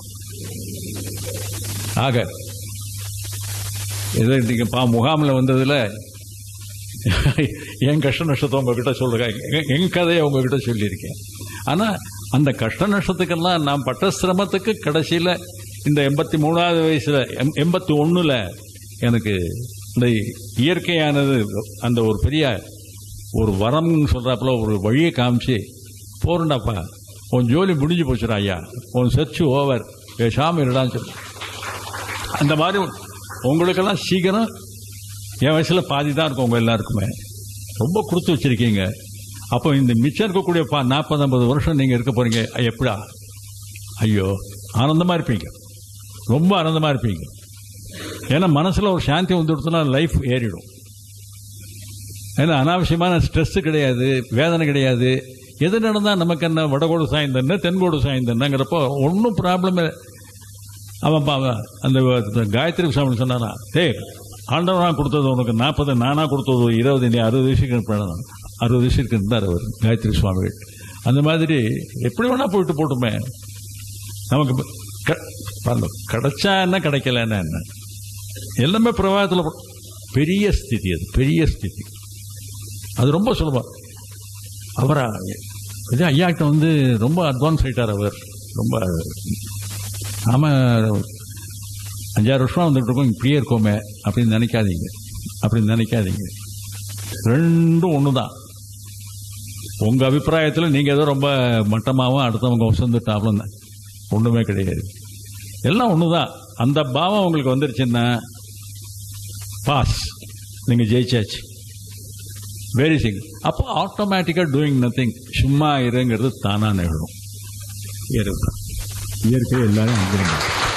ஆக ஏதோ இன்னைக்கு பா முகாமில் வந்ததுல என் கஷ்ட நஷ்டத்தை உங்ககிட்ட சொல்கிறேன் என் கதையை உங்ககிட்ட சொல்லியிருக்கேன் ஆனால் அந்த கஷ்ட நஷ்டத்துக்கெல்லாம் நான் பட்ட சிரமத்துக்கு கடைசியில் இந்த எண்பத்தி மூணாவது வயசில் எம் எண்பத்தி ஒன்றில் எனக்கு இந்த இயற்கையானது அந்த ஒரு பெரிய ஒரு வரம்னு சொல்கிறாப்புல ஒரு வழியை காமிச்சு போறண்டாப்பா உன் ஜோலி முடிஞ்சு போச்சுடா ஐயா உன் சர்ச்சு ஓவர் பேசாமல் இருடான்னு சொல்லு அந்த மாதிரி உங்களுக்கெல்லாம் சீக்கிரம் என் வயசில் பாதி தான் இருக்கும் உங்கள் எல்லாருக்குமே ரொம்ப கொடுத்து வச்சிருக்கீங்க அப்போ இந்த மிச்சம் இருக்கக்கூடிய பா நாற்பது ஐம்பது வருஷம் நீங்கள் இருக்க போகிறீங்க எப்படா ஐயோ ஆனந்தமாக இருப்பீங்க ரொம்ப ஆனந்தமாக இருப்பீங்க ஏன்னா மனசில் ஒரு சாந்தி வந்துடுத்துனா லைஃப் ஏறிடும் ஏன்னா அனாவசியமான ஸ்ட்ரெஸ்ஸு கிடையாது வேதனை கிடையாது எது நடந்தால் நமக்கு என்ன வடகோடு சாய்ந்தன தென்கோடு சாய்ந்தனங்கிறப்போ ஒன்றும் ப்ராப்ளம் அவன் பா அந்த காயத்ரி சுவாமி சொன்னானா டேய் ஆண்டவனாக கொடுத்தது உனக்கு நாற்பது நானாக கொடுத்தது இருபது நீ அறுபது வயசுக்கு இருப்பேன் அறுபது வயசுக்கு இருந்தார் அவர் காயத்ரி சுவாமிகள் அந்த மாதிரி எப்படி வேணா போயிட்டு போட்டுமே நமக்கு க- பாருங்க, கிடைச்சா என்ன கிடைக்கலன்னா என்ன எல்லாமே பிரவாகத்தில் பெரிய ஸ்திதி அது பெரிய ஸ்திதி அது ரொம்ப சுலபம் அவரா இது ஐயாக்கிட்ட வந்து ரொம்ப அட்வான்ஸ் ஆயிட்டார் அவர் ரொம்ப நாம அஞ்சாறு வருஷம் வந்துட்டு இருக்கோம் இப்படியே இருக்கோமே அப்படின்னு நினைக்காதீங்க அப்படின்னு நினைக்காதீங்க ரெண்டும் ஒன்று தான் உங்கள் அபிப்பிராயத்தில் நீங்கள் ஏதோ ரொம்ப மட்டமாகவும் அடுத்தவங்க வசந்துட்டாப்லும் ஒன்றுமே கிடையாது எல்லாம் ஒன்று தான் அந்த பாவம் உங்களுக்கு வந்துருச்சுன்னா பாஸ் நீங்கள் ஜெயிச்சாச்சு வெரி சிங் அப்போ ஆட்டோமேட்டிக்காக டூயிங் நத்திங் சும்மா இருங்கிறது தானாக நிகழும் இயற்கை இயற்கை எல்லாரும் வந்துருங்க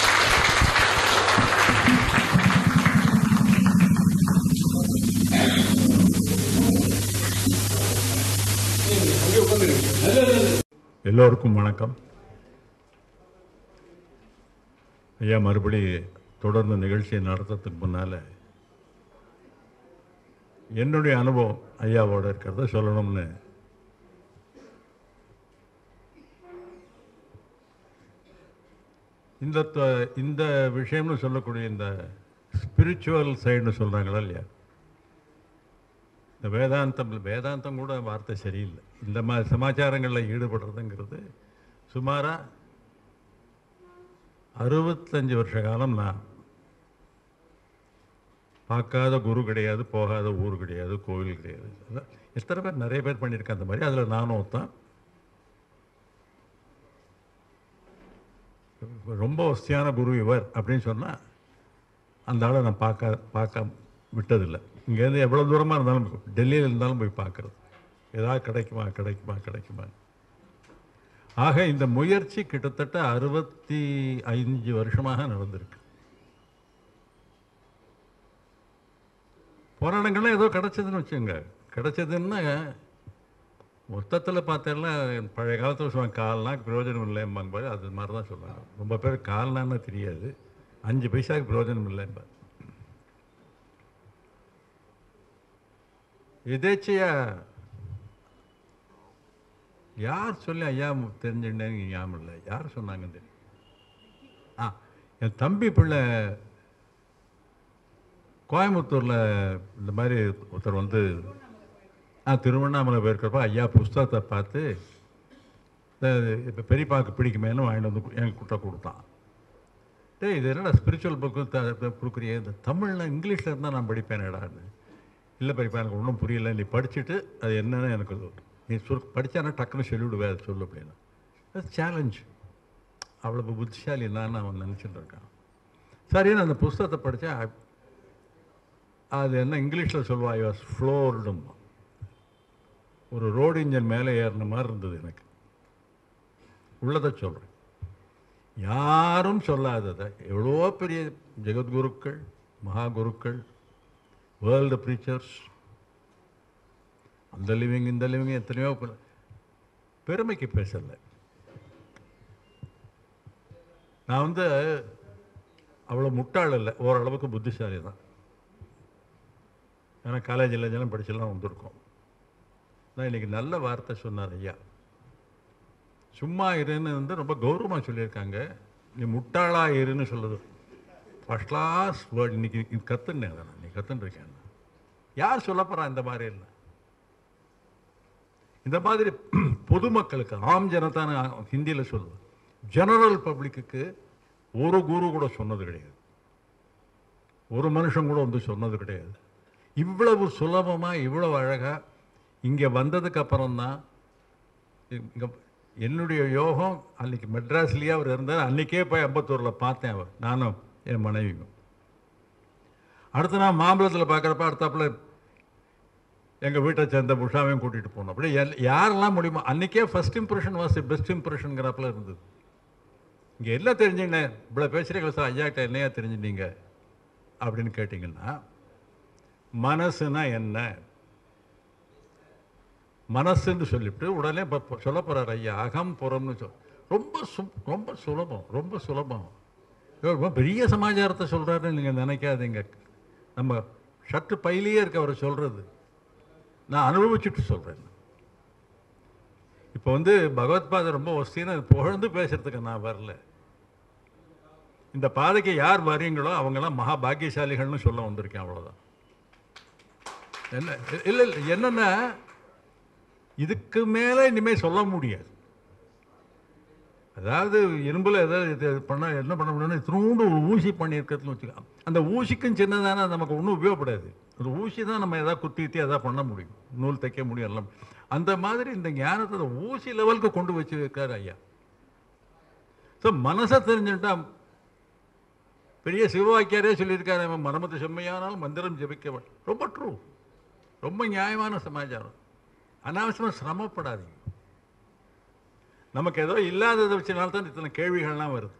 எல்லோருக்கும் வணக்கம் ஐயா மறுபடி தொடர்ந்து நிகழ்ச்சியை நடத்துறதுக்கு முன்னால் என்னுடைய அனுபவம் ஐயாவோட இருக்கிறத சொல்லணும்னு இந்த த- இந்த விஷயம்னு சொல்லக்கூடிய இந்த ஸ்பிரிச்சுவல் சைடுன்னு சொல்கிறாங்களா இல்லையா இந்த வேதாந்தம் வேதாந்தம் கூட வார்த்தை சரியில்லை இந்த மாதிரி சமாச்சாரங்களில் ஈடுபடுறதுங்கிறது சுமாராக அறுபத்தஞ்சு வருஷ காலம் நான் பார்க்காத குரு கிடையாது போகாத ஊர் கிடையாது கோவில் கிடையாது அதான் எத்தனை பேர் நிறைய பேர் பண்ணியிருக்கேன் அந்த மாதிரி அதில் நானும் ஒருத்தன் ரொம்ப வசதியான குரு இவர் அப்படின்னு சொன்னால் அந்த ஆளை நான் பார்க்க பார்க்க விட்டதில்லை இங்கேருந்து எவ்வளோ தூரமாக இருந்தாலும் டெல்லியில் இருந்தாலும் போய் பார்க்குறது ஏதாவது கிடைக்குமா கிடைக்குமா கிடைக்குமா ஆக இந்த முயற்சி கிட்டத்தட்ட அறுபத்தி ஐந்து வருஷமாக நடந்திருக்கு போராட்டங்கள்லாம் ஏதோ கிடைச்சதுன்னு வச்சுங்க கிடைச்சதுன்னா மொத்தத்தில் பார்த்தேன்னா பழைய காலத்தில் சொல்லுவாங்க கால்னா பிரயோஜனம் இல்லைம்பாங்க பாரு அது மாதிரி தான் சொல்லுவாங்க ரொம்ப பேர் கால்னான்னு தெரியாது அஞ்சு பைசாவுக்கு பிரயோஜனம் இல்லைம்பார் எதேச்சையா யார் சொல்லி ஐயா தெரிஞ்சுட்டேன்னு ஞாபகம் இல்லை யார் சொன்னாங்க தெரியும் ஆ என் தம்பி பிள்ளை கோயம்புத்தூரில் இந்த மாதிரி ஒருத்தர் வந்து ஆ திருவண்ணாமலை போயிருக்கிறப்ப ஐயா புஸ்தகத்தை பார்த்து இப்போ பெரியப்பாவுக்கு பிடிக்குமேனு வாங்கிட்டு வந்து கு- எனக்கு குட்ட கொடுத்தான் டேய் இது என்னடா ஸ்பிரிச்சுவல் புக்கு கொடுக்குறியே இந்த தமிழில் இங்கிலீஷில் இருந்தால் நான் படிப்பேனேடான்னு இல்லை பெரியப்பா எனக்கு ஒன்றும் புரியல நீ படிச்சுட்டு அது என்னன்னு எனக்கு சொல்லு. நீ சொல் படித்தானா டக்குன்னு சொல்லிவிடுவே அது சொல்லு அப்படின்னு அது சேலஞ்ச் அவ்வளோ புத்திசாலி தான் அவன் நினச்சிட்டு இருக்கான் சரின்னு அந்த புஸ்தகத்தை படித்தேன் அது என்ன இங்கிலீஷில் சொல்லுவா ஐ வாஸ் ஃப்ளோர்டும் ஒரு ரோடு இன்ஜின் மேலே ஏறின மாதிரி இருந்தது எனக்கு உள்ளதை சொல்கிறேன் யாரும் சொல்லாததை எவ்வளோ பெரிய ஜெகத்குருக்கள் மகா குருக்கள் வேர்ல்டு ப்ரீச்சர்ஸ் அந்த லிவிங் இந்த லிவிங் எத்தனையோ பல- பெருமைக்கு பேசலை நான் வந்து அவ்வளோ முட்டாள் இல்லை ஓரளவுக்கு புத்திசாலி தான் ஏன்னா காலேஜில் ஜனம் படிச்செல்லாம் வந்திருக்கோம் நான் இன்னைக்கு நல்ல வார்த்தை சொன்னார் ஐயா சும்மா இருன்னு வந்து ரொம்ப கௌரவமாக சொல்லியிருக்காங்க நீ முட்டாளா இருன்னு சொல்லுது ஃபர்ஸ்ட் கிளாஸ் வேர்ட் இன்னைக்கு கற்றுனேன் அதை நான் நீ கற்றுன்னு இருக்கேன் யார் சொல்ல போறா இந்த மாதிரி இல்லை இந்த மாதிரி பொதுமக்களுக்கு ஆம் ஜனதான ஹிந்தியில் சொல்லுவேன் ஜெனரல் பப்ளிக்கு ஒரு குரு கூட சொன்னது கிடையாது ஒரு மனுஷன் கூட வந்து சொன்னது கிடையாது இவ்வளவு சுலபமாக இவ்வளவு அழகாக இங்கே வந்ததுக்கு அப்புறம்தான் இங்கே என்னுடைய யோகம் அன்னைக்கு மெட்ராஸ்லேயே அவர் இருந்தார் அன்றைக்கே போய் அம்பத்தூரில் பார்த்தேன் அவர் நானும் என் மனைவியும் அடுத்து நான் மாம்பழத்தில் பார்க்குறப்ப அடுத்தாப்புல எங்கள் வீட்டை சேர்ந்த உஷாவையும் கூட்டிகிட்டு போனோம் அப்படி எல் யாரெல்லாம் முடியுமோ அன்றைக்கே ஃபஸ்ட் இம்ப்ரெஷன் வாஸ் பெஸ்ட் இம்ப்ரெஷனுங்கிறப்பல இருந்தது இங்கே எல்லாம் தெரிஞ்சுங்க இவ்வளோ பேசுகிறீங்களா சார் ஐயாக்கிட்ட என்னையா தெரிஞ்சுட்டீங்க அப்படின்னு கேட்டிங்கன்னா மனசுனா என்ன மனசுன்னு சொல்லிவிட்டு உடனே இப்போ சொல்ல போகிறார் ஐயா அகம் புறம்னு சொல் ரொம்ப சு ரொம்ப சுலபம் ரொம்ப சுலபம் இவர் ரொம்ப பெரிய சமாச்சாரத்தை சொல்கிறாருன்னு நீங்கள் நினைக்காதீங்க நம்ம ஷர்ட்டு பையிலேயே இருக்க அவர் சொல்கிறது நான் அனுபவிச்சுட்டு சொல்கிறேன் இப்போ வந்து பகவத்பாதை ரொம்ப வசதின்னு புகழ்ந்து பேசுறதுக்கு நான் வரல இந்த பாதைக்கு யார் வரீங்களோ அவங்கெல்லாம் மகா பாக்கியசாலிகள்னு சொல்ல வந்திருக்கேன் அவ்வளோதான் என்ன இல்லை இல்லை என்னென்னா இதுக்கு மேலே இனிமேல் சொல்ல முடியாது அதாவது இரும்பில் ஏதாவது இது பண்ண என்ன பண்ண முடியும்னா இத்தினூண்டு ஒரு ஊசி பண்ணியிருக்கிறதுன்னு வச்சுக்கலாம் அந்த ஊசிக்கும் சின்னதான நமக்கு ஒன்றும் உபயோகப்படாது ஒரு ஊசி தான் நம்ம எதாவது குத்தி குத்தி எதாவது பண்ண முடியும் நூல் தைக்க முடியும் எல்லாம் அந்த மாதிரி இந்த ஞானத்தை அந்த ஊசி லெவலுக்கு கொண்டு வச்சு வைக்கார் ஐயா ஸோ மனசை தெரிஞ்சுட்டா பெரிய சிவவாக்கியாரே சொல்லியிருக்காரு அவன் மரமத்து செம்மையானால் மந்திரம் ஜெபிக்க ரொம்ப ட்ரூ ரொம்ப நியாயமான சமாச்சாரம் அனாவசியமாக சிரமப்படாதீங்க நமக்கு ஏதோ இல்லாததை வச்சனால தான் இத்தனை கேள்விகள்லாம் வருது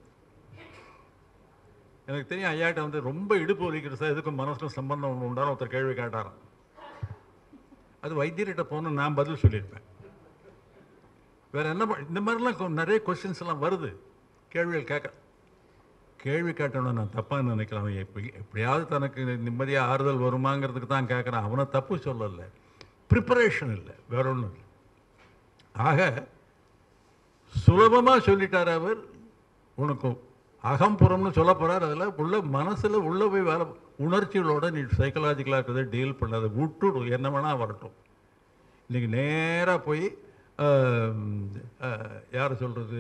எனக்கு தெரியும் ஐயாட்ட வந்து ரொம்ப இடுப்பு வலிக்கிற சார் எதுக்கும் மனசுல சம்பந்தம் ஒன்று உண்டான ஒருத்தர் கேள்வி கேட்டாராம் அது வைத்தியர்கிட்ட போகணும் நான் பதில் சொல்லியிருப்பேன் வேற என்ன பண்- இந்த மாதிரிலாம் கொ- நிறைய கொஸ்டின்ஸ் எல்லாம் வருது கேள்விகள் கேட்க கேள்வி கேட்டவன நான் தப்பாக நினைக்கலாம் அவன் எப்படி எப்படியாவது தனக்கு நிம்மதியாக ஆறுதல் வருமாங்கிறதுக்கு தான் கேட்குறான் அவனை தப்பு சொல்லலை ப்ரிப்பரேஷன் இல்லை வேற ஒன்றும் இல்லை ஆக சுலபமாக சொல்லிட்டார் அவர் உனக்கு அகம்புறம்னு சொல்ல போகிறார் அதில் உள்ள மனசில் உள்ள போய் வேலை உணர்ச்சிகளோட நீ சைக்கலாஜிக்கலாக இருக்கிறத டீல் பண்ணாத விட்டுடு என்ன வேணால் வரட்டும் இன்றைக்கி நேராக போய் யார் சொல்கிறது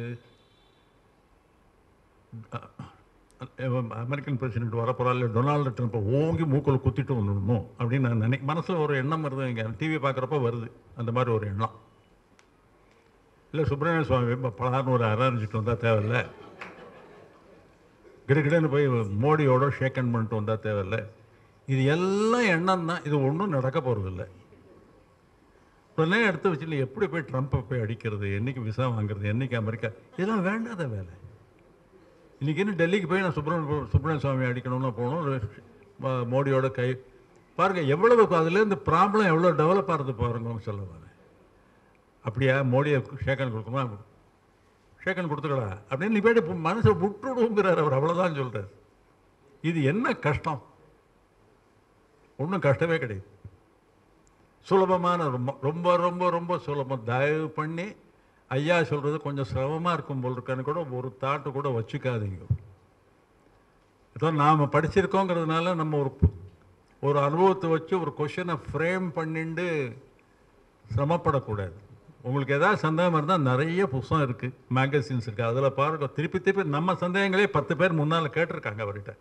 அமெரிக்கன் பிரசிடென்ட் வரப்போறாள் டொனால்டு ட்ரம்ப்பை ஓங்கி மூக்கில் குத்திட்டு வந்துடணும் அப்படின்னு நான் நினை மனசில் ஒரு எண்ணம் வருது இங்கே டிவி பார்க்குறப்ப வருது அந்த மாதிரி ஒரு எண்ணம் இல்லை சுப்பிரமணிய சுவாமி இப்போ பலார்னு ஒரு அரஞ்சிட்டு வந்தால் தேவையில்ல கிடுகிடுன்னு போய் மோடியோட ஷேக் ஹேண்ட் பண்ணிட்டு வந்தால் தேவையில்ல இது எல்லாம் எண்ணம் தான் இது ஒன்றும் நடக்க போகிறதில்ல உடனே எடுத்து வச்சுட்டு எப்படி போய் ட்ரம்ப்பை போய் அடிக்கிறது என்னைக்கு விசா வாங்குறது என்னைக்கு அமெரிக்கா இதெல்லாம் வேண்டாத வேலை இன்றைக்கி இன்னும் டெல்லிக்கு போய் நான் சுப்பிரமணிய சுப்பிரமணிய சுவாமி அடிக்கணும்னு போகணும் ஒரு ம- மோடியோட கை பாருங்கள் எவ்வளவு அதுலேருந்து ப்ராப்ளம் எவ்வளோ டெவலப் ஆகிறது பாருங்கன்னு சொல்ல வரேன் அப்படியா மோடியை ஷேக்கன் கொடுக்கணுமா ஷேக்கன் கொடுத்துக்கடா அப்படின்னு நீ போய்ட்டு மனசை விட்டுடுங்கிறார் அவர் அவ்வளோதான் சொல்கிறார் இது என்ன கஷ்டம் ஒன்றும் கஷ்டமே கிடையாது சுலபமான ரொம்ப ரொம்ப ரொம்ப ரொம்ப சுலபம் தயவு பண்ணி ஐயா சொல்கிறது கொஞ்சம் சிரமமாக இருக்கும் போல் இருக்கான்னு கூட ஒரு தாட்டு கூட வச்சுக்காதீங்க ஏதோ நாம் படிச்சிருக்கோங்கிறதுனால நம்ம ஒரு பு- ஒரு அனுபவத்தை வச்சு ஒரு கொஷனை ஃப்ரேம் பண்ணிண்டு சிரமப்படக்கூடாது உங்களுக்கு ஏதாவது சந்தேகம் இருந்தால் நிறைய புத்தகம் இருக்குது மேகசின்ஸ் இருக்குது அதில் பாருங்க திருப்பி திருப்பி நம்ம சந்தேகங்களே பத்து பேர் முன்னால் கேட்டிருக்காங்க அவர்கிட்ட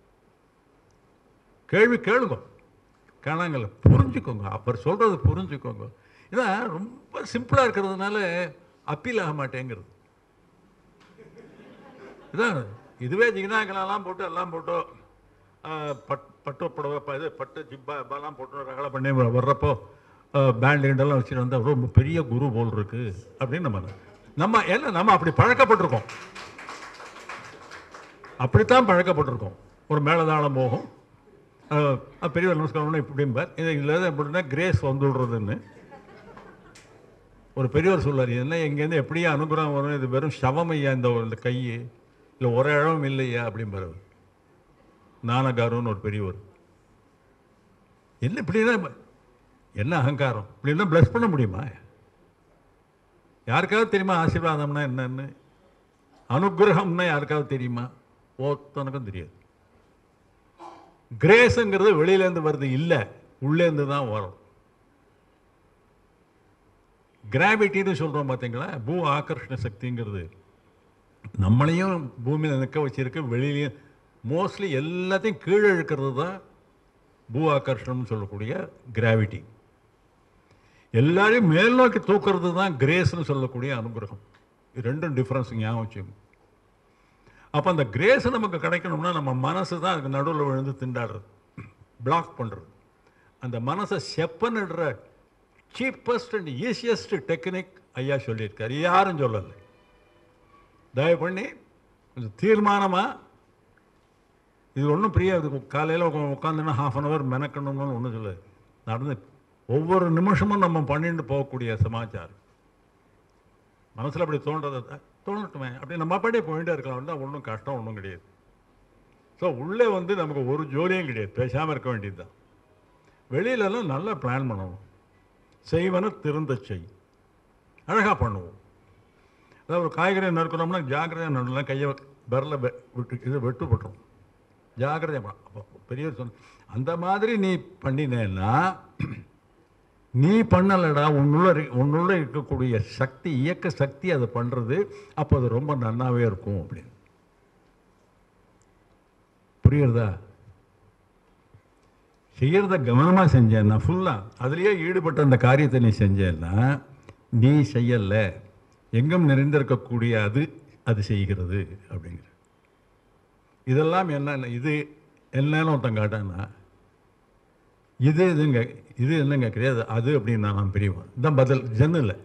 கேள்வி கேளுங்க காணாங்கல்ல புரிஞ்சுக்கோங்க அவர் சொல்கிறது புரிஞ்சுக்கோங்க ஏன்னா ரொம்ப சிம்பிளாக இருக்கிறதுனால அப்பீல் ஆக மாட்டேங்கிறது இதான் இதுவே ஜிகினாக்கெல்லாம் போட்டு எல்லாம் போட்டு ஆ, பட் பட்டு புடவை ப- இது பட்டு ஜிப்பா எல்லாம் போட்டு ரகலை பண்ணி வ- வர்றப்போ பேண்ட் கிண்டெல்லாம் வச்சுட்டு வந்தால் ரொம்ப பெரிய குரு போல் இருக்கு அப்படின்னு நம்ம நம்ம என்ன நம்ம அப்படி பழக்கப்பட்டிருக்கோம் அப்படித்தான் பழக்கப்பட்டிருக்கோம் ஒரு மேலதாளம் போகும் அஹ், அஹ், பெரியவர் நமஸ்காரம்னு இப்படிம்பார் இது இதில் எப்படின்னா கிரேஸ் வந்துடுறதுன்னு ஒரு பெரியவர் சொல்றார் என்ன எங்கேருந்து எப்படியா அனுகிரகம் வரும் இது வெறும் சவம் ஐயா இந்த இந்த கை இல்லை ஒரு இழவும் இல்லையா அப்படிம்பார் அவர் நானகாருன்னு ஒரு பெரியவர் என்ன இப்படின்னா என்ன அகங்காரம் இப்படின்னா ப்ளஸ் பண்ண முடியுமா யாருக்காவது தெரியுமா ஆசீர்வாதம்னா என்னன்னு அனுகிரகம்னா யாருக்காவது தெரியுமா ஒருத்தனுக்கும் தெரியாது கிரேஸுங்கிறது வெளியிலேருந்து வருது இல்லை உள்ளேருந்து தான் வரும் கிராவிட்டின்னு சொல்கிறோம் பார்த்தீங்களா பூ ஆகர்ஷண சக்திங்கிறது நம்மளையும் பூமியில் நிற்க வச்சிருக்கு வெளியிலையும் மோஸ்ட்லி எல்லாத்தையும் கீழே இழுக்கிறது தான் பூ ஆகர்ஷணம்னு சொல்லக்கூடிய கிராவிட்டி எல்லாரையும் மேல் நோக்கி தூக்குறது தான் கிரேஸ்னு சொல்லக்கூடிய அனுகிரகம் இது ரெண்டும் டிஃப்ரென்ஸ் ஞாபகம் வச்சுக்கோங்க அப்போ அந்த கிரேஸ் நமக்கு கிடைக்கணும்னா நம்ம மனசு தான் அதுக்கு நடுவில் விழுந்து திண்டாடுறது பிளாக் பண்ணுறது அந்த மனசை செப்பனிடுற சீப்பஸ்ட் அண்ட் ஈஸியஸ்ட் டெக்னிக் ஐயா சொல்லியிருக்காரு யாரும் சொல்லலை தயவு பண்ணி கொஞ்சம் தீர்மானமாக இது ஒன்றும் பிரியாது காலையில் உட்காந்துன்னா ஹாஃப் அன் ஹவர் மெனக்கணும்னு ஒன்றும் சொல்லாது நடந்து ஒவ்வொரு நிமிஷமும் நம்ம பண்ணிட்டு போகக்கூடிய சமாச்சாரம் மனசில் அப்படி தோன்றதை தான் தோணட்டுமே அப்படி நம்ம அப்படியே போயிட்டே இருக்கலாம் தான் ஒன்றும் கஷ்டம் ஒன்றும் கிடையாது ஸோ உள்ளே வந்து நமக்கு ஒரு ஜோலியும் கிடையாது பேசாமல் இருக்க வேண்டியது தான் வெளியிலலாம் நல்லா பிளான் பண்ணணும் செய்வன திருந்த செய் அழகாக பண்ணுவோம் அதாவது ஒரு காய்கறி நறுக்கிறோம்னா ஜாக்கிரதையாக நடுலாம் கையை விரல வெ- விட்டு இது வெட்டு போட்டுரும் ஜாக்கிரதையாக பெரியவர் சொன்ன அந்த மாதிரி நீ பண்ணினேன்னா நீ பண்ணலடா உன்னுள்ள இரு- உன்னுள்ள இருக்கக்கூடிய சக்தி இயக்க சக்தி அதை பண்ணுறது அப்போ அது ரொம்ப நன்னாவே இருக்கும் அப்படின்னு புரியுறதா செய்யறத கவனமாக செஞ்சேன்னா ஃபுல்லாக அதுலேயே ஈடுபட்ட அந்த காரியத்தை நீ செஞ்சேன்னா நீ செய்யல எங்கும் நிறைந்திருக்கக்கூடிய அது அது செய்கிறது அப்படிங்கிற இதெல்லாம் என்ன இது என்னன்னு ஒருத்தன் காட்டான்னா இது இதுங்க இது என்னங்க கிடையாது அது அப்படின்னு நான் பிரிவேன் இதான் பதில் ஜென்னு இல்லை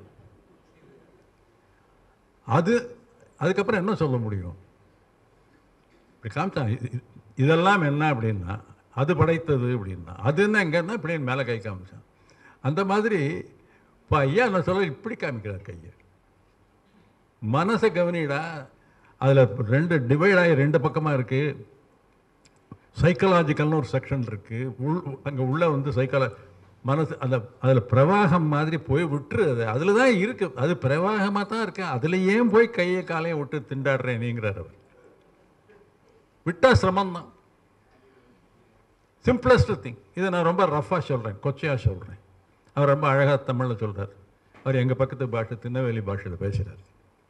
அது அதுக்கப்புறம் என்ன சொல்ல முடியும் இப்படி காமிச்சான் இது- இது- இதெல்லாம் என்ன அப்படின்னா அது படைத்தது அப்படின்னா அது என்ன எங்கன்னா இப்படின்னு மேலே கை காமிச்சான் அந்த மாதிரி இப்போ ஐயா என்ன சொல்ல இப்படி காமிக்கிறார் கையை மனசை கவனிடா அதில் ரெண்டு டிவைட் ஆகி ரெண்டு பக்கமாக இருக்குது சைக்கலாஜிக்கல்னு ஒரு செக்ஷன் இருக்குது உள் அங்கே உள்ள வந்து சைக்கால மனசு அந்த அதில் பிரவாகம் மாதிரி போய் விட்டுரு அது அதில் தான் இருக்குது அது பிரவாகமாக தான் இருக்கு அதில் ஏன் போய் கையை காலையும் விட்டு திண்டாடுறேன் நீங்கிறார் அவர் விட்டா சிரமம் தான் சிம்பிளஸ்ட் திங் இதை நான் ரொம்ப ரஃபாக சொல்கிறேன் கொச்சையாக சொல்கிறேன் அவர் ரொம்ப அழகாக தமிழில் சொல்கிறார் அவர் எங்கள் பக்கத்து பாஷை திருநெல்வேலி பாஷையில் பேசுகிறார்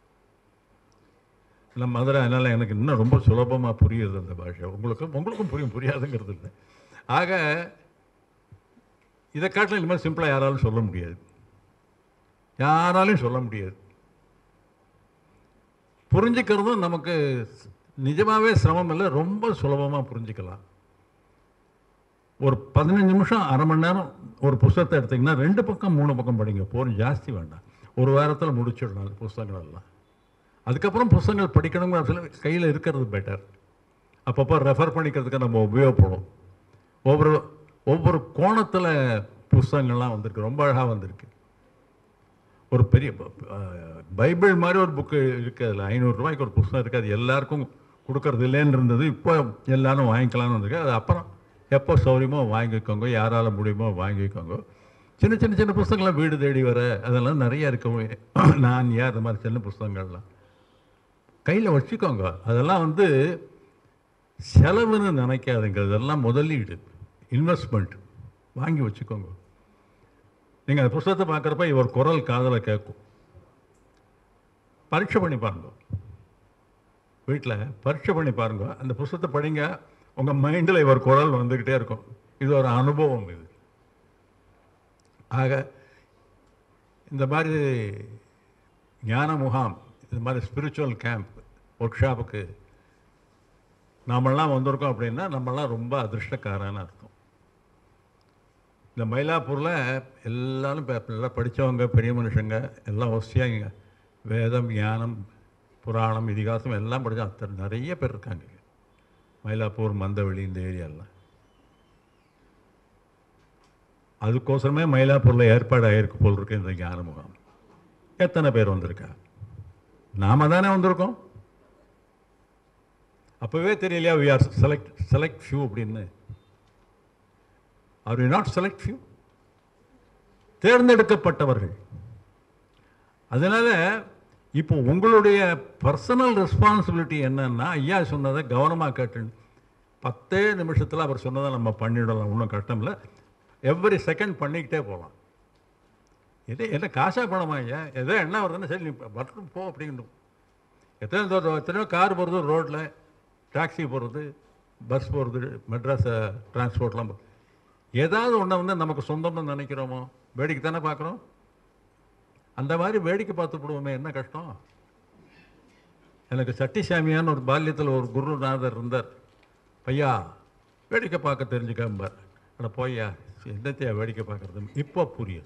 நம்ம மதுரை அதனால் எனக்கு இன்னும் ரொம்ப சுலபமாக புரியுது அந்த பாஷை உங்களுக்கும் உங்களுக்கும் புரியும் புரியாதுங்கிறது இல்லை ஆக இதை காட்டிலும் இந்த மாதிரி சிம்பிளாக யாராலும் சொல்ல முடியாது யாராலையும் சொல்ல முடியாது புரிஞ்சுக்கிறதும் நமக்கு நிஜமாகவே சிரமம் இல்லை ரொம்ப சுலபமாக புரிஞ்சுக்கலாம் ஒரு பதினஞ்சு நிமிஷம் அரை மணி நேரம் ஒரு புஸ்தகத்தை எடுத்தீங்கன்னா ரெண்டு பக்கம் மூணு பக்கம் படிங்க போதும் ஜாஸ்தி வேண்டாம் ஒரு வாரத்தில் முடிச்சிடலாம் அந்த புஸ்தகங்கள் எல்லாம் அதுக்கப்புறம் புஸ்தகங்கள் படிக்கணுங்கிற சில கையில் இருக்கிறது பெட்டர் அப்பப்போ ரெஃபர் பண்ணிக்கிறதுக்கு நம்ம உபயோகப்படும் ஒவ்வொரு ஒவ்வொரு கோணத்தில் புஸ்தகங்கள்லாம் வந்திருக்கு ரொம்ப அழகாக வந்திருக்கு ஒரு பெரிய ப- அஹ், பைபிள் மாதிரி ஒரு புக்கு இருக்குது அதில் ஐநூறுரூவாய்க்கு ஒரு புஸ்தகம் இருக்குது அது எல்லாருக்கும் கொடுக்கறது இல்லைன்னு இருந்தது இப்போ எல்லாரும் வாங்கிக்கலாம்னு வந்திருக்கு அது அப்புறம் எப்போ சௌரியமோ வாங்கிக்கோங்க யாரால் முடியுமோ வாங்கிக்கோங்க சின்ன சின்ன சின்ன புஸ்தகங்கள்லாம் வீடு தேடி வர அதெல்லாம் நிறைய இருக்கு நான் யார் இந்த மாதிரி சின்ன புஸ்தகங்கள்லாம் கையில் வச்சுக்கோங்க அதெல்லாம் வந்து செலவுன்னு நினைக்காதுங்க இதெல்லாம் முதலீடு இன்வெஸ்ட்மெண்ட் வாங்கி வச்சுக்கோங்க நீங்கள் அந்த புஸ்தகத்தை பார்க்குறப்ப இவர் குரல் காதலை கேட்கும் பரீட்சை பண்ணி பாருங்க வீட்டில் பரீட்சை பண்ணி பாருங்க அந்த புஸ்தகத்தை படிங்க உங்கள் மைண்டில் இவர் குரல் வந்துக்கிட்டே இருக்கும் இது ஒரு அனுபவம் இது ஆக இந்த மாதிரி ஞான முகாம் இது மாதிரி ஸ்பிரிச்சுவல் கேம்ப் ஒர்க் ஷாப்புக்கு நாமெல்லாம் வந்திருக்கோம் அப்படின்னா நம்மெல்லாம் ரொம்ப அதிர்ஷ்டக்காரன்னு அர்த்தம் இந்த மயிலாப்பூரில் எல்லாரும் இப்போ எல்லாம் படித்தவங்க பெரிய மனுஷங்க எல்லாம் வசதியாங்க வேதம் ஞானம் புராணம் இதிகாசம் எல்லாம் படித்தா அத்தனை நிறைய பேர் இருக்காங்க இங்க. மயிலாப்பூர் மந்தவெளி இந்த ஏரியாலாம் அதுக்கோசரமே மயிலாப்பூரில் ஏற்பாடு ஆகிருக்கு போல் இருக்கு இந்த ஞான முகாம் எத்தனை பேர் வந்திருக்கா நாம தானே வந்திருக்கோம் அப்போவே தெரியலையா we are select select few அப்படின்னு are you not select few தேர்ந்தெடுக்கப்பட்டவர்கள் அதனால இப்போ உங்களுடைய பர்சனல் ரெஸ்பான்சிபிலிட்டி என்னன்னா ஐயா சொன்னதை கவனமாக கேட்டு பத்தே நிமிஷத்தில் அவர் சொன்னதை நம்ம பண்ணிடலாம் ஒன்றும் கஷ்டம் இல்லை எவ்ரி செகண்ட் பண்ணிக்கிட்டே போகலாம் இது என்ன காசா பணமா ஐயா எதோ என்ன வருதுன்னு சரி நீ மட்டும் போ அப்படின்னு எத்தனை தூரம் எத்தனையோ கார் போகிறது ரோட்டில் டாக்ஸி போகிறது பஸ் போகிறது மெட்ராஸ் டிரான்ஸ்போர்ட்லாம் போ- ஏதாவது ஒன்றை வந்து நமக்கு சொந்தம்னு நினைக்கிறோமோ வேடிக்கை தானே பார்க்குறோம் அந்த மாதிரி வேடிக்கை பார்த்து விடுவோமே என்ன கஷ்டம் எனக்கு சட்டிசாமியான்னு ஒரு பால்யத்தில் ஒரு குருநாதர் இருந்தார் பையா வேடிக்கை பார்க்க தெரிஞ்சுக்காம்பார் அட போய்யா என்னத்தையா வேடிக்கை பார்க்குறது இப்போ புரியுது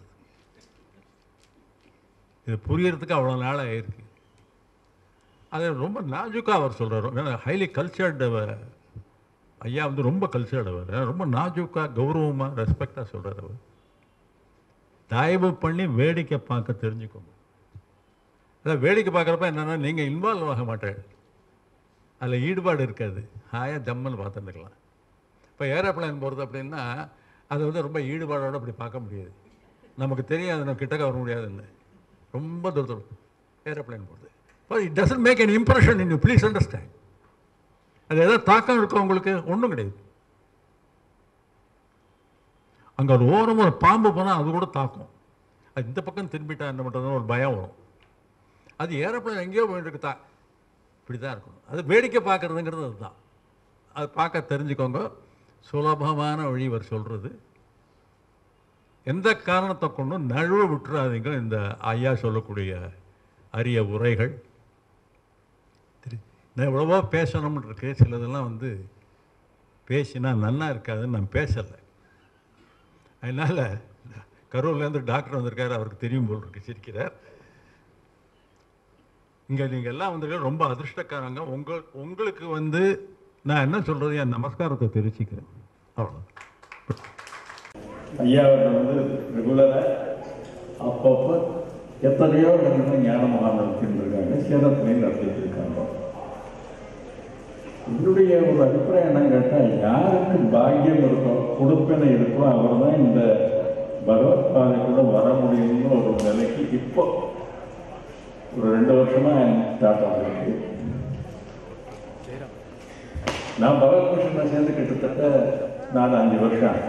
இது புரியறதுக்கு அவ்வளோ நாள் ஆயிருக்கு அது ரொம்ப நாஜுக்காக அவர் சொல்கிறார் ஹைலி கல்ச்சர்டு ஐயா வந்து ரொம்ப கல்ச்சர்டு அவர் ரொம்ப நாஜுக்காக கௌரவமாக ரெஸ்பெக்டாக சொல்கிறார் அவர் தயவு பண்ணி வேடிக்கை பார்க்க தெரிஞ்சுக்கோங்க அதான் வேடிக்கை பார்க்குறப்ப என்னென்னா நீங்கள் இன்வால்வ் ஆக மாட்டேன் அதில் ஈடுபாடு இருக்காது ஹாயாக ஜம்முன்னு பார்த்துருக்கலாம் இப்போ ஏரோப்ளேன் போகிறது அப்படின்னா அதை வந்து ரொம்ப ஈடுபாடோடு அப்படி பார்க்க முடியாது நமக்கு தெரியும் அது நம்ம கிட்டக்க வர முடியாதுன்னு ரொம்ப தூரம் ஏரோப்ளேன் போகிறது இப்போ it doesn't make an impression in you please understand அது ஏதாவது தாக்கம் இருக்கா உங்களுக்கு ஒன்றும் கிடையாது அங்கே ஒரு ஓரமாக ஒரு பாம்பு போனால் அது கூட தாக்கும் அது இந்த பக்கம் திரும்பிட்டா என்ன பண்ணுறதுன்னு ஒரு பயம் வரும் அது ஏரோப்ளேன் எங்கேயோ போயிட்டு இருக்கு தா இப்படி தான் இருக்கணும் அது வேடிக்கை பார்க்குறதுங்கிறது அதுதான் அது பார்க்க தெரிஞ்சுக்கோங்க சுலபமான வழி இவர் சொல்கிறது எந்த காரணத்தை கொண்டும் நழுவ விட்டுறாதீங்க இந்த ஐயா சொல்லக்கூடிய அரிய உரைகள் திரு- நான் எவ்வளவோ பேசணும்னு இருக்கு சிலதெல்லாம் வந்து பேசினா நன்னா இருக்காதுன்னு நான் பேசலை அதனால் கரூர்லேருந்து டாக்டர் வந்திருக்காரு அவருக்கு தெரியும் போல் இருக்கு சிரிக்கிறார் இங்கே நீங்கள் எல்லாம் வந்திருக்க ரொம்ப அதிர்ஷ்டக்காரங்க உங்கள் உங்களுக்கு வந்து நான் என்ன சொல்கிறது என் நமஸ்காரத்தை தெரிவிச்சுக்கிறேன் அவ்வளோ ஐயா அவர்கள் வந்து ரெகுலராக அப்பப்போ எத்தனையோ இடத்துல ஞான முகாம் நடத்திட்டு இருக்காங்க சேலத்துலையும் நடத்திட்டு இருக்காங்க என்னுடைய ஒரு அபிப்பிராயம் என்னன்னு கேட்டால் யாருக்கு பாக்கியம் இருக்கோ கொடுப்பனை இருக்கோ அவர் தான் இந்த பகவத் பாதைக்குள்ள வர முடியும்னு ஒரு நிலைக்கு இப்போ ஒரு ரெண்டு வருஷமா ஸ்டார்ட் ஆகிருக்கு நான் பகவத் மிஷனில் சேர்ந்து கிட்டத்தட்ட நாலு அஞ்சு வருஷம் ஆகுது.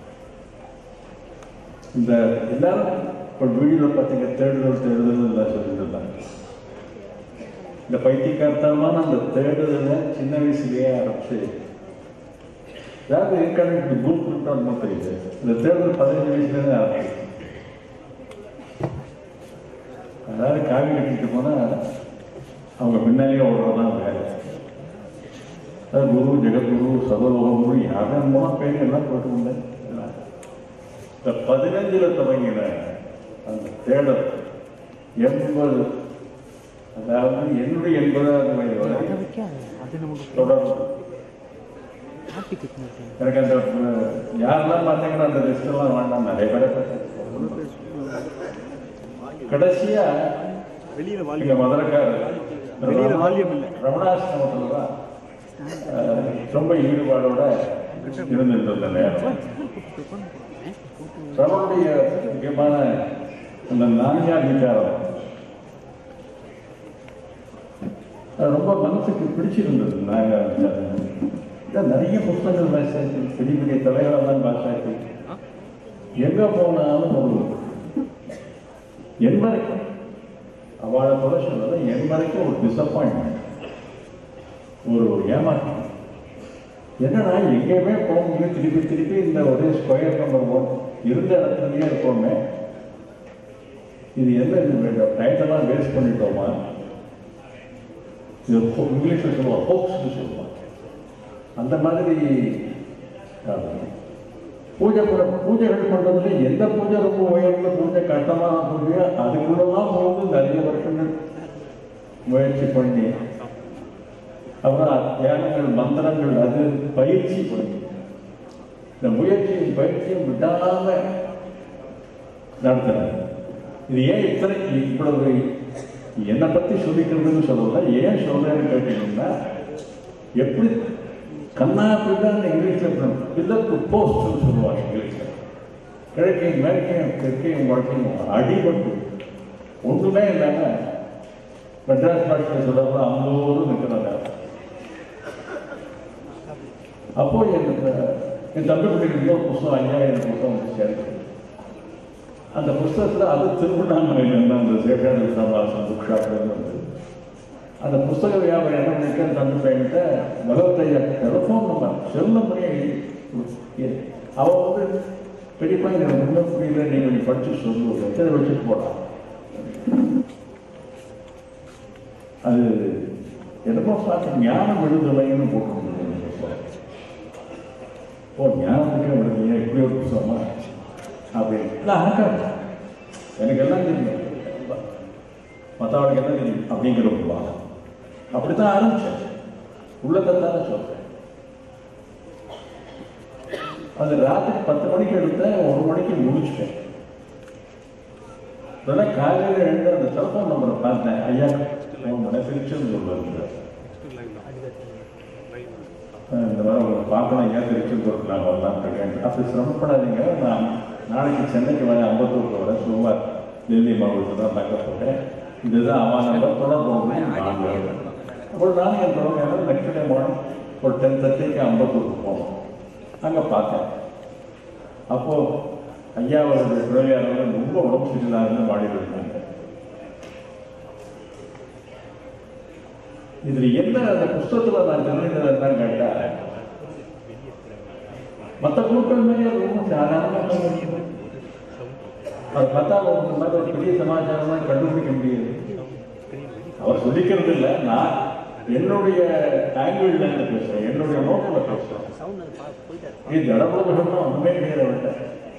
இந்த எல்லாரும் ஒரு வீடியோவில் பார்த்தீங்க தேடுதல் தேடுதல் எல்லாம் சொல்லிட்டு இருந்தாங்க இந்த பைத்தியக்காரத்தனமான அந்த தேடுதலை சின்ன வயசுலயே ஆரம்பிச்சு அதாவது ஏற்கனவே குரூப் மட்டும் தெரியுது இந்த தேடுதல் பதினஞ்சு வயசுலேருந்து ஆரம்பிச்சு அதாவது காவி கட்டிட்டு போனால் அவங்க பின்னாலேயே ஓடுறதான் வேலை அது குரு ஜெகத்குரு சதலோகம் குரு யாரும் மூலம் பேர் எல்லாம் போட்டு இந்த பதினஞ்சுல தொடங்கின அந்த தேடல் எண்பது அதாவது என்னுடைய எண்பதாவது வயது வரை தொடர்ந்து எனக்கு அந்த அஹ், யாரெல்லாம் பார்த்தீங்கன்னா அந்த லிஸ்ட் எல்லாம் வேண்டாம் நிறைய பேரை பார்த்தேன். கடைசியா இங்க மதுரக்காரர் ரமணாசிரமத்தில் தான் அஹ், ரொம்ப ஈடுபாடோட இருந்துட்டு இருந்த நேரம் ரமணுடைய முக்கியமான அந்த நான்காதிகாரம் அது ரொம்ப மனசுக்கு பிடிச்சிருந்தது நான்காதிகாரம் இதான் நிறைய புத்தகங்கள் வாசிச்சாச்சு பெரிய பெரிய தலைவரெல்லாம் வாசிச்சாச்சு எங்க போனாலும் ஒரு என் வரைக்கும் அவளை கூட சொல்லல என் வரைக்கும் ஒரு டிசப்பாயின்மெண்ட் ஒரு ஏமாற்றம் என்னடா எங்கேயுமே போக முடியும் திருப்பி திருப்பி இந்த ஒரே ஸ்கொயர் நம்பர் ஒன் இருந்த இடத்துலயே இருக்கோமே இது என்ன இது டைட்டெல்லாம் வேஸ்ட் பண்ணிட்டோமா இது ho- இங்கிலீஷ்ல சொல்லுவாங்க ஹோப்ஸ்னு சொல்லுவாங்க அந்த மாதிரி அஹ், பூஜை கூட பூஜைகள் பண்றதுல எந்த பூஜை ரொம்ப உயர்ந்த பூஜை கஷ்டமான பூஜையோ அதுக்குள்ளதான் போகுது நிறைய வருஷங்கள் முயற்சி பண்ணி அப்புறம் தியானங்கள் மந்திரங்கள் அது பயிற்சி பண்ணி இந்த முயற்சியும் பயிற்சியும் விடாம நடத்துறாங்க இது ஏன் இத்தனை இவ்வளவு என்னை பத்தி சொல்லிக்கிறதுன்னு சொல்லல ஏன் சொல்றேன்னு கேட்டீங்கன்னா எப்படி கண்ணா பிள்ளைன்னு இங்கிலீஷ்ல பில்லத்து போஸ்ட்னு சொல்லுவாங்க இங்கிலீஷ்ல கிழக்கையும் மேற்கையும் தெற்கையும் வழக்கையும் அடிபட்டு ஒன்றுமே இல்லாம மெட்ராஸ் பாஷையில் சொல்றப்ப அம்போது நிற்கிறாங்க அப்போ எனக்கு என் தம்பி பிள்ளைக்கு இன்னொரு புஸ்தகம் ஐயாயிரம் புஸ்தகம் வந்து சேர்த்து அந்த புஸ்தகத்தில் அது திருவண்ணாமலையில் தான் அந்த சேஷாதி சமாசம் புக் ஷாப்லேருந்து வந்து அந்த புஸ்தக வியாபாரம் என்ன பண்ணிட்டு தம்பி பையன்கிட்ட பகவத்தையா டெலிஃபோன் நம்பர் செல் நம்பரே அவன் வந்து பெரியப்பா எனக்கு ஒன்றும் புரியல நீ கொஞ்சம் படிச்சு சொல்லு எத்தனை வச்சுட்டு போடான் அது என்னமோ பார்த்து ஞானம் விடுதலைன்னு போட்டுருந்தது இந்த புஸ்தகம். ஓ ஞானத்துக்கே விடுதலையா இப்படி ஒரு புத்தகமா அப்படின்னு இல்லை ஆகாது எனக்கு எல்லாம் தெரியும் மற்றவனுக்கு என்ன தெரியும் அப்படிங்கிற ஒரு வாதம் அப்படித்தான் ஆரம்பிச்சேன் உள்ளத்தை தானே சொல்றேன் அது ராத்திரி பத்து மணிக்கு எடுத்தேன் ஒரு மணிக்கு முடிச்சிட்டேன் இதெல்லாம் காலையில் எழுந்து அந்த டெலிஃபோன் நம்பரை பார்த்தேன் ஐயா உன் மனசிரிச்சுன்னு சொல்லுவாங்க இந்த மாதிரி உங்களை பார்க்கணும் ஐயா திருச்செந்தூருக்கு நான் வரலாம் இருக்கேன் அப்படி சிரமப்படாதீங்க நான் நாளைக்கு சென்னைக்கு வரேன் அம்பத்தூருக்கு வரேன் சுமார் டெல்லி மாவட்டத்தில் தான் தங்க போட்டேன் இதுதான் அவன் நம்பர் தொடர்பு அப்புறம் நானும் என் தொடர்பு நெக்ஸ்ட் டே மார்னிங் ஒரு டென் தேர்ட்டிக்கு அம்பத்தூருக்கு போனோம் அங்கே பார்த்தேன் அப்போது ஐயா அவருடைய துறையாளர்கள் ரொம்ப உடம்பு சரியில்லாதுன்னு பாடிட்டு இருந்தாங்க இதில் என்ன அந்த புஸ்தகத்தில் நான் தெரிஞ்சது என்னன்னு கேட்டால் மற்ற குழுக்கள் மேலே ரொம்ப சாதாரணமாக இருக்கும். அது பார்த்தா ஒரு மாதிரி ஒரு பெரிய சமாச்சாரம்லாம் கண்டுபிடிக்க முடியாது அவர் சொல்லிக்கிறது இல்லை நான் என்னுடைய ஆங்கிள் பேசுறேன் என்னுடைய நோக்கில் பேசுறேன் இது ஜடபோதம்னா ஒன்றுமே கிடையாது அவர்கிட்ட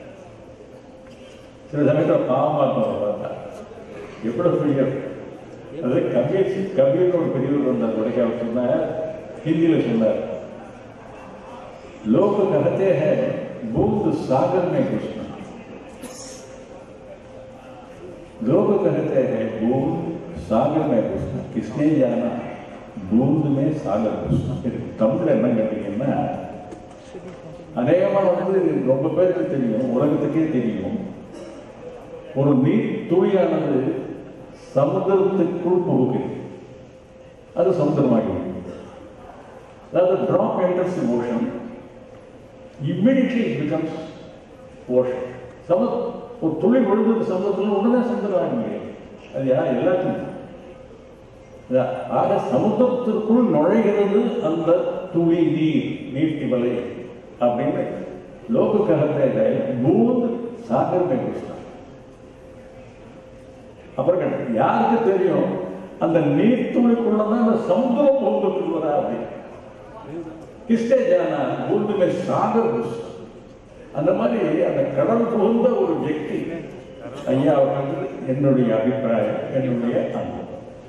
சில சமயத்தில் பாவம் பார்த்தோம் பார்த்தா எப்படி புரியாது அது கபீர் கபீர் ஒரு பெரியவர் வந்தார் உடைக்க அவர் சொன்னார் ஹிந்தியில் சொன்னார் लोग कहते हैं बूंद सागर में घुसना लोग कहते हैं बूंद सागर में घुसना किसने जाना बूंद में सागर घुसना இதுக்கு தமிழ்ல என்ன கேட்டீங்கன்னா அநேகமா வந்து ரொம்ப பேருக்கு தெரியும் உலகத்துக்கே தெரியும் ஒரு நீர் துளியானது சமுதிரத்துக்குள் போகுது அது சமுதிரமாகிறது அதாவது drop enters the ocean immediately it becomes ocean சம ஒரு துளி விழுந்தது சமுதிரத்தில் உடனே சமுதிரம் ஆக முடியாது அது யார் எல்லாத்தையும் இதா- ஆக சமுத்திரத்திற்குள் நுழைகிறது அந்த துளி நீர் நீர்த்திவலை அப்படின்னு லோக ககத்தை பூந்து சாகர் மேகுஸ்தான் அப்புறம் கேட்டேன், யாருக்கு தெரியும் அந்த நீர்த்துளிக்குள்ளதான் அந்த சமுத்திரம் போகுது அப்படி கிஸ்டே ஜானா பூமியில சாகர் புஷ். அந்த மாதிரி அந்த கடல் புகுந்த ஒரு వ్యక్తి ஐயா அவர்கள் என்னுடைய அபிப்பிராயம் என்னுடைய அனுபவம்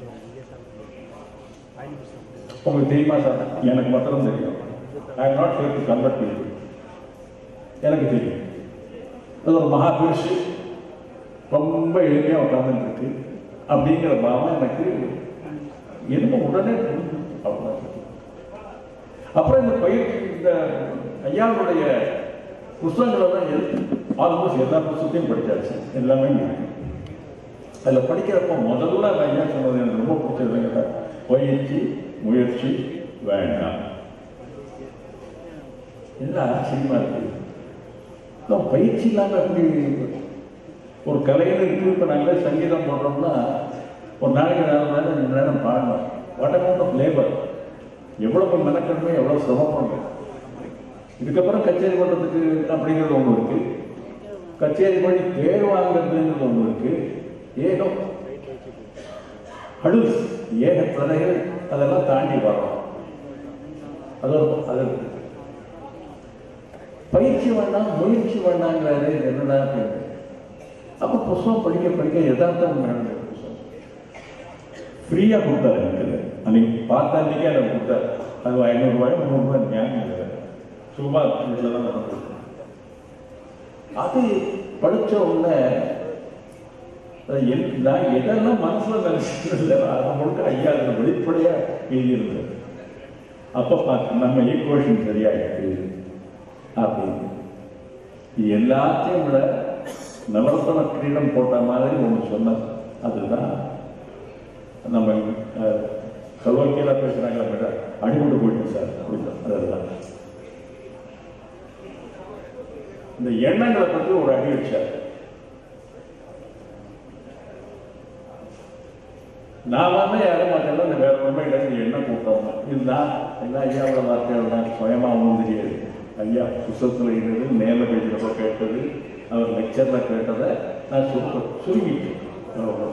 உங்களுக்கு தெரியுமா சார் எனக்கு மாத்திரம் தெரியும் I am not here to convert people எனக்கு தெரியும் அது ஒரு மகா பெருசு ரொம்ப எளிமையாக உட்கார்ந்துட்டு இருக்கு அப்படிங்கிற பாவம் எனக்கு என்னமோ உடனே புரிஞ்சு அவ்வளவுதான். அப்புறம் இந்த பயிர் இந்த ஐயாவுடைய புஸ்தகங்கள் எல்லாம் எழுத்து ஆல்மோஸ்ட் எல்லா புஸ்தகத்தையும் படிச்சாச்சு எல்லாமே ஞானம். அதில் படிக்கிறப்போ முதல்ல நான் ஐயா சொன்னது எனக்கு ரொம்ப பிடிச்சதுங்க பயிற்சி முயற்சி வேண்டாம் என்ன ஆச்சரியமா இருக்கு அதான் பயிற்சி இல்லாமல் எப்படி ஒரு கலையில் இருக்கு இப்போ நாங்களே சங்கீதம் போடுறோம்னா ஒரு நாளைக்கு நாலு மணி நேரம் ரெண்டு நேரம் பாடணும் வாட் அமௌண்ட் ஆஃப் லேபர் எவ்வளவு மெனக்கணுமே எவ்வளோ சிரமப்படணும் இதுக்கப்புறம் கச்சேரி பண்ணுறதுக்கு அப்படிங்கிறது ஒன்று இருக்கு கச்சேரி பண்ணி பேர் வாங்குறதுங்கிறது ஒன்று இருக்கு ஏதோ அடுஸ் ஏக தடைகள் அதெல்லாம் தாண்டி வரோம் அது ஒரு- அது இருக்கு. பயிற்சி வேண்டாம் முயற்சி வேண்டாங்கிறாரு என்னடா அப்படின்னு அப்போ புஸ்தகம் படிக்க படிக்க யதார்த்தம் வேணும் புஸ்தகம் ஃப்ரீயாக கொடுத்தாரு எனக்கு அன்னைக்கு பார்த்த அன்னைக்கே எனக்கு கொடுத்தாரு அது ஐநூறுரூவாயோ முந்நூறுரூவா ஞாபகம் இல்லை சும்மா வீட்டில் தான் நான் கொடுத்தேன் அது படிச்ச உடனே அது என்- நான் எதெல்லாம் மனசுல நினைச்சிட்டு அதை முழுக்க ஐயா அதில் வெளிப்படையா எழுதியிருந்தது அப்போ பார்த்து நம்ம ஈக்குவேஷன் சரியா இருக்கு அப்படின்னு இது எல்லாத்தையும் விட நவரத்தன கிரீடம் போட்ட மாதிரி ஒன்று சொன்னார் அதுதான் நம்ம கல்வக்கியெல்லாம் பேசுகிறாங்க அடிபட்டு போயிட்டு சார் அப்படிதான் அதெல்லாம் இந்த எண்ணங்களை பற்றி ஒரு அடி வச்சார் நாம யாரும் மாட்டேன் இந்த வேற ஒன்றும் இல்லை இந்த எண்ணம் கூட்டம் இதுதான் எல்லாம் ஐயாவோட வார்த்தைகள் தான் சுயமா ஒன்றும் தெரியாது ஐயா புத்தகத்தில் இருந்தது நேரில் பேசுகிறப்ப கேட்டது அவர் லெக்சரில் கேட்டதை நான் சுருக்க சுருங்கிட்டேன் அவ்வளவுதான்.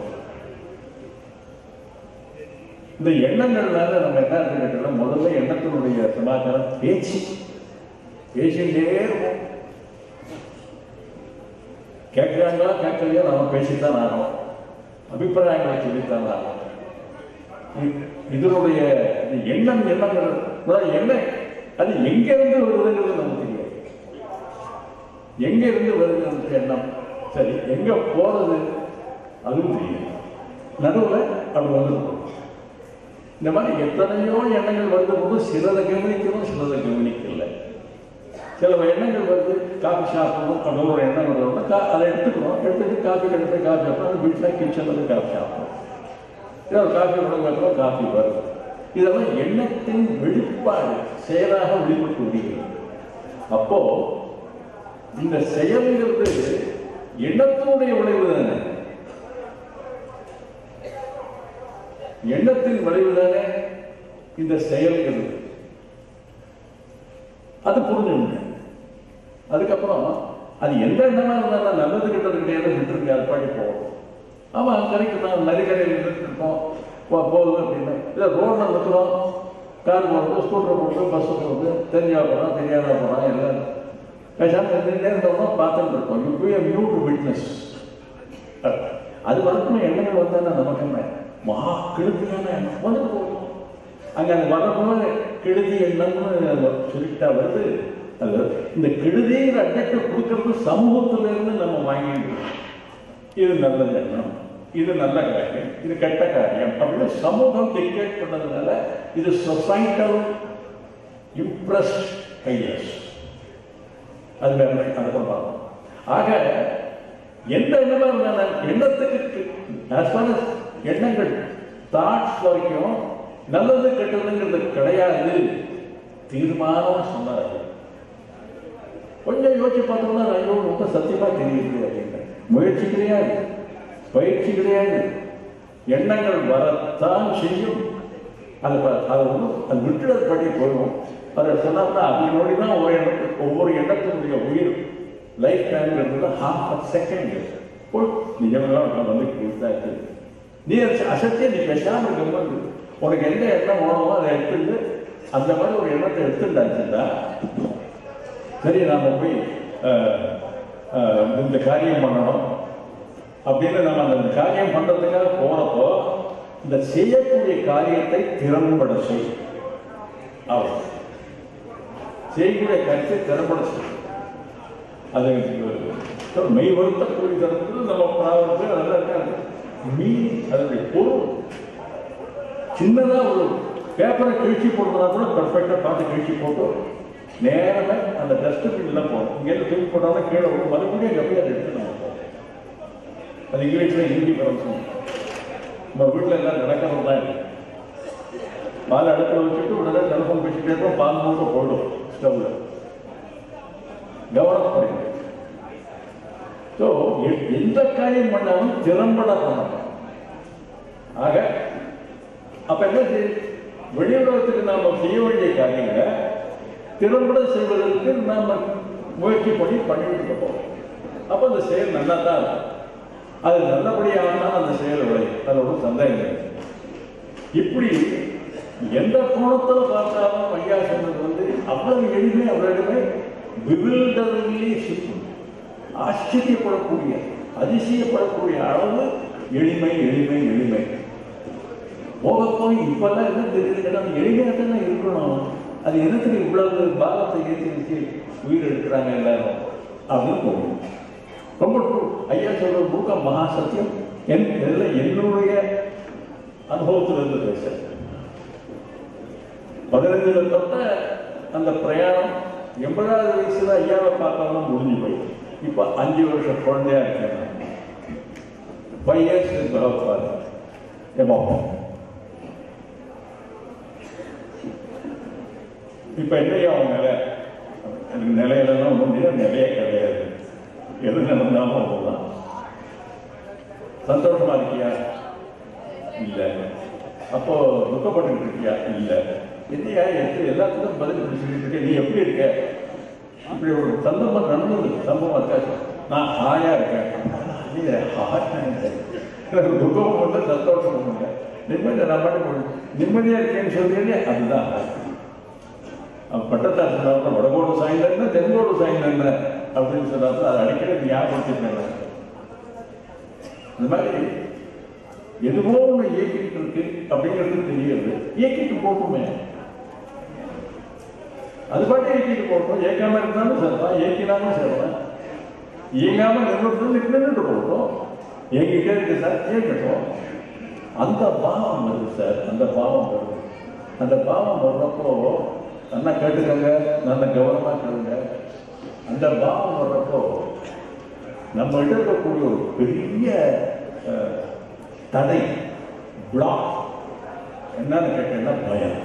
இந்த எண்ணங்கள்னால நம்ம என்ன இருக்குன்னா முதல்ல எண்ணத்தினுடைய சமாச்சாரம் பேச்சு பேசிட்டே இருப்போம் கேட்கிறாங்களா கேட்கலையோ நம்ம பேசித்தான் ஆகணும் அபிப்பிராயங்களை சொல்லித்தான் ஆகணும் இ- இதனுடைய இந்த எண்ணம் எண்ணங்கள் அதாவது என்ன அது எங்க இருந்து வருதுங்கிறது நமக்கு தெரியாது எங்க இருந்து வருதுங்கிறது எண்ணம் சரி எங்க போறது அதுவும் தெரியும் நடுவில் அது வந்துருக்கும் இந்த மாதிரி எத்தனையோ எண்ணங்கள் வருது போது சிலதை கவனிக்கணும் சிலதை கவனிக்கல சில எண்ணங்கள் வருது காஃபி சாப்பிடணும் அப்படின்னு ஒரு எண்ணம் வருதுன்னா கா அதை எடுத்துக்கணும் எடுத்துட்டு காஃபி எடுத்து காஃபி சாப்பிடணும் வீட்டில் கிச்சனில் வந்து காஃபி சாப்பிடணும் இல்லை ஒரு காஃபி உடம்பு காஃபி வருது இதெல்லாம் எண்ணத்தின் வெளிப்பாடு செயலாக வெளிப்பட்டு விடுகிறது அப்போ இந்த செயல்ங்கிறது எண்ணத்தினுடைய விளைவு தானே எண்ணத்தின் விளைவு தானே இந்த செயல்கிறது அது புரிஞ்சுங்க அதுக்கப்புறம் அது எந்த எண்ணமா இருந்தாலும் நல்லது கிட்டது கிடையாது விட்டுருக்கு அது பாட்டி போகும் ஆமா கரெக்ட் தான் நதிக்கரையில் இருந்துட்டு இருக்கோம் போ- போகுது அப்படின்னு இல்லை ரோட்ல நிற்கிறோம் கார் போகிறது ஸ்கூட்டர் போகிறது பஸ் போகிறது தெரிஞ்சா போகிறோம் தெரியாத போகிறோம் எல்லாம் பேசாமல் இருந்துகிட்டே இருந்தோம்னா பார்த்துட்டு இருக்கோம் யூ பி மியூட் விட்னஸ் அது வரைக்கும் எண்ணங்கள் வந்தால் நமக்கு என்ன மகா கெடுதியான எண்ணம் வந்து போகும் அங்கே அந்த வரப்போது கெடுதி எண்ணம்னு சொல்லிட்டா வருது அது இந்த கெடுதிங்கிற அட்ஜெக்டிவ் கொடுக்கறது சமூகத்துல இருந்து நம்ம வாங்கிட்டு இருக்கோம். இது நல்ல எண்ணம் இது நல்ல காரியம் இது கெட்ட காரியம் அப்படின்னு சமூகம் டிக்டேட் பண்ணதுனால இது சொசைட்டல் இம்ப்ரெஸ் ஐடியாஸ் அது வேற அதை பார்ப்போம் ஆக எந்த எண்ணமா இருந்தாலும் எண்ணத்துக்கு as far as எண்ணங்கள் தாட்ஸ் வரைக்கும் நல்லது கெட்டதுங்கிறது கிடையாது தீர்மானம் சொன்னார்கள் கொஞ்சம் யோசிச்சு பார்த்தோம்னா ஐயோ ரொம்ப சத்தியமா தெரியுது அப்படின்னு முயற்சி கிடையாது பயிற்சி கிடையாது எண்ணங்கள் வரத்தான் செய்யும் அது ப- அது ஒன்றும் அது விட்டுறது படி போயிடும் அதை சொன்னார்னா அப்படி நோடி தான் ஒவ்வொரு எண்ணத்துக்கு ஒவ்வொரு எண்ணத்தினுடைய உயிர் லைஃப் டைம்ங்கிறது ஹாஃப் அ செகண்ட் போய் நிஜமாக வந்து கொடுத்தாச்சு நீ அதை அசத்திய நீ பேசாமல் இருக்கும்போது உனக்கு எந்த எண்ணம் வேணுமோ அதை எடுத்துட்டு அந்த மாதிரி ஒரு எண்ணத்தை எடுத்துட்டாச்சுன்னா சரி நாம போய் அஹ், அஹ், இந்த காரியம் பண்ணணும் அப்படின்னு நம்ம அந்த காரியம் பண்றதுக்காக போறப்போ இந்த செய்யக்கூடிய காரியத்தை திறம்பட செய் அவ்வளவு செய்யக்கூடிய காரியத்தை திறம்பட செய் அது அஹ், மெய் வருத்தக்கூடிய தரத்தில் நம்ம பிராவத்து அதெல்லாம் இருக்காது மீ அதனுடைய பொருள் சின்னதா ஒரு பேப்பரை கிழிச்சி போடுறதா கூட பர்ஃபெக்டாக பார்த்து கிழிச்சி போட்டு நேரமே அந்த டஸ்ட்பின்ல போகணும் இங்கேருந்து தூக்கி போட்டாலும் கீழே விடும் மறுபடியும் அங்கே போய் அதை எடுத்து நம்ம போகணும் அது இங்கிலீஷில் ஹிந்தி பரவசம் நம்ம வீட்டில் எல்லாம் நடக்கிறது தான் இருக்கு பால் அடுப்பில் வச்சுட்டு உடனே டெலிஃபோன் பேசிட்டே இருப்போம் பால் மூட்டை போடும் ஸ்டவ்ல கவனப்படுங்க ஸோ எந்த காரியம் பண்ணாலும் திறம்பட பண்ணணும் ஆக அப்ப என்ன செய்ய வெளியுலகத்துக்கு நாம செய்ய வேண்டிய காரியங்களை திறம்பட செய்வதற்கு நாம முயற்சி பண்ணி பண்ணிட்டு இருக்கோம் அப்ப அந்த செயல் நல்லா தான் இருக்கும் அது நல்லபடியாக அந்த செயல் விளையும் அது ஒரு சந்தேகம் இல்லை இப்படி எந்த கோணத்துல பார்த்தாலும் ஐயா சொன்னது வந்து அவ்வளவு எளிமை அவ்வளவு விவில்டர்லி சிம்பிள் ஆச்சரியப்படக்கூடிய அதிசயப்படக்கூடிய அளவு எளிமை எளிமை எளிமை போக போய் இப்பெல்லாம் என்ன தெரியுது கேட்டா எளிமையாக தானே இருக்கணும் அது எதுக்கு இவ்வளவு பாகத்தை ஏற்றி வச்சு உயிர் எடுக்கிறாங்க எல்லாரும் அப்படின்னு தோணும் ரொம்ப true. ஐயா சொல்ற முழுக்க மகா சத்தியம் என் இதில் என்னுடைய அனுபவத்தில் இருந்து பேசுறேன் பதினஞ்சுல தொட்ட அந்த பிரயாணம் எண்பதாவது வயசுல ஐயாவை பார்க்காம முடிஞ்சு போய் இப்போ அஞ்சு வருஷம் குழந்தையா இருக்கேன் ஃபைவ் இயர்ஸ் பகவத்பாதா எமோ இப்போ என்னையா அவங்க நிலை எனக்கு நிலையிலலாம் ஒன்றும் முடியாது நிலையே கிடையாது எது நடந்தாலும் அவ்வளோதான் சந்தோஷமா இருக்கியா இல்ல அப்போ துக்கப்பட்டு இருக்கியா இல்ல இல்லையா எது எல்லாத்துக்கும் பதில் இப்படி சொல்லிட்டு இருக்க நீ எப்படி இருக்க இப்படி ஒரு சந்தர்ப்பம் நடந்தது சம்பவம் இருக்காது நான் ஹாயா இருக்கேன் நீ ஹாயா இருக்கேன். எனக்கு துக்கம் இல்லை சந்தோஷம் இல்லை நிம்மதியை நான் பாட்டு நிம்மதியா இருக்கேன்னு சொல்றீங்க அதுதான் அவன் பட்டத்தார் சொன்னாங்க வடகோடு சாய்ந்த என்ன தென்கோடு சாய்ந்த என்ன அப்படின்னு சொன்னாங்க அதை அடிக்கடி ஞாபகப்படுத்திருக்கேன் இந்த மாதிரி எதுவோ ஒன்று இயக்கிட்டு இருக்கு அப்படிங்கிறது தெரியுது இயக்கிட்டு போட்டுமே அது பாட்டு இயக்கிட்டு போட்டோம் இயக்காம இருந்தாலும் சரிதான் இயக்கினாலும் சரிதான் இயங்காம நின்றுட்டு நின்றுட்டு போட்டோம் இயங்கிட்டே இருக்கு சார் இயக்கட்டும் அந்த பாவம் வருது சார் அந்த பாவம் வருது அந்த பாவம் வர்றப்போ நல்லா கேட்டுக்கோங்க நல்ல கவனமா கேளுங்க அந்த பாவம் வர்றப்போ நம்ம இருக்கக்கூடிய ஒரு பெரிய அஹ், தடை பிளாக் என்னன்னு கேட்டீங்கன்னா பயம்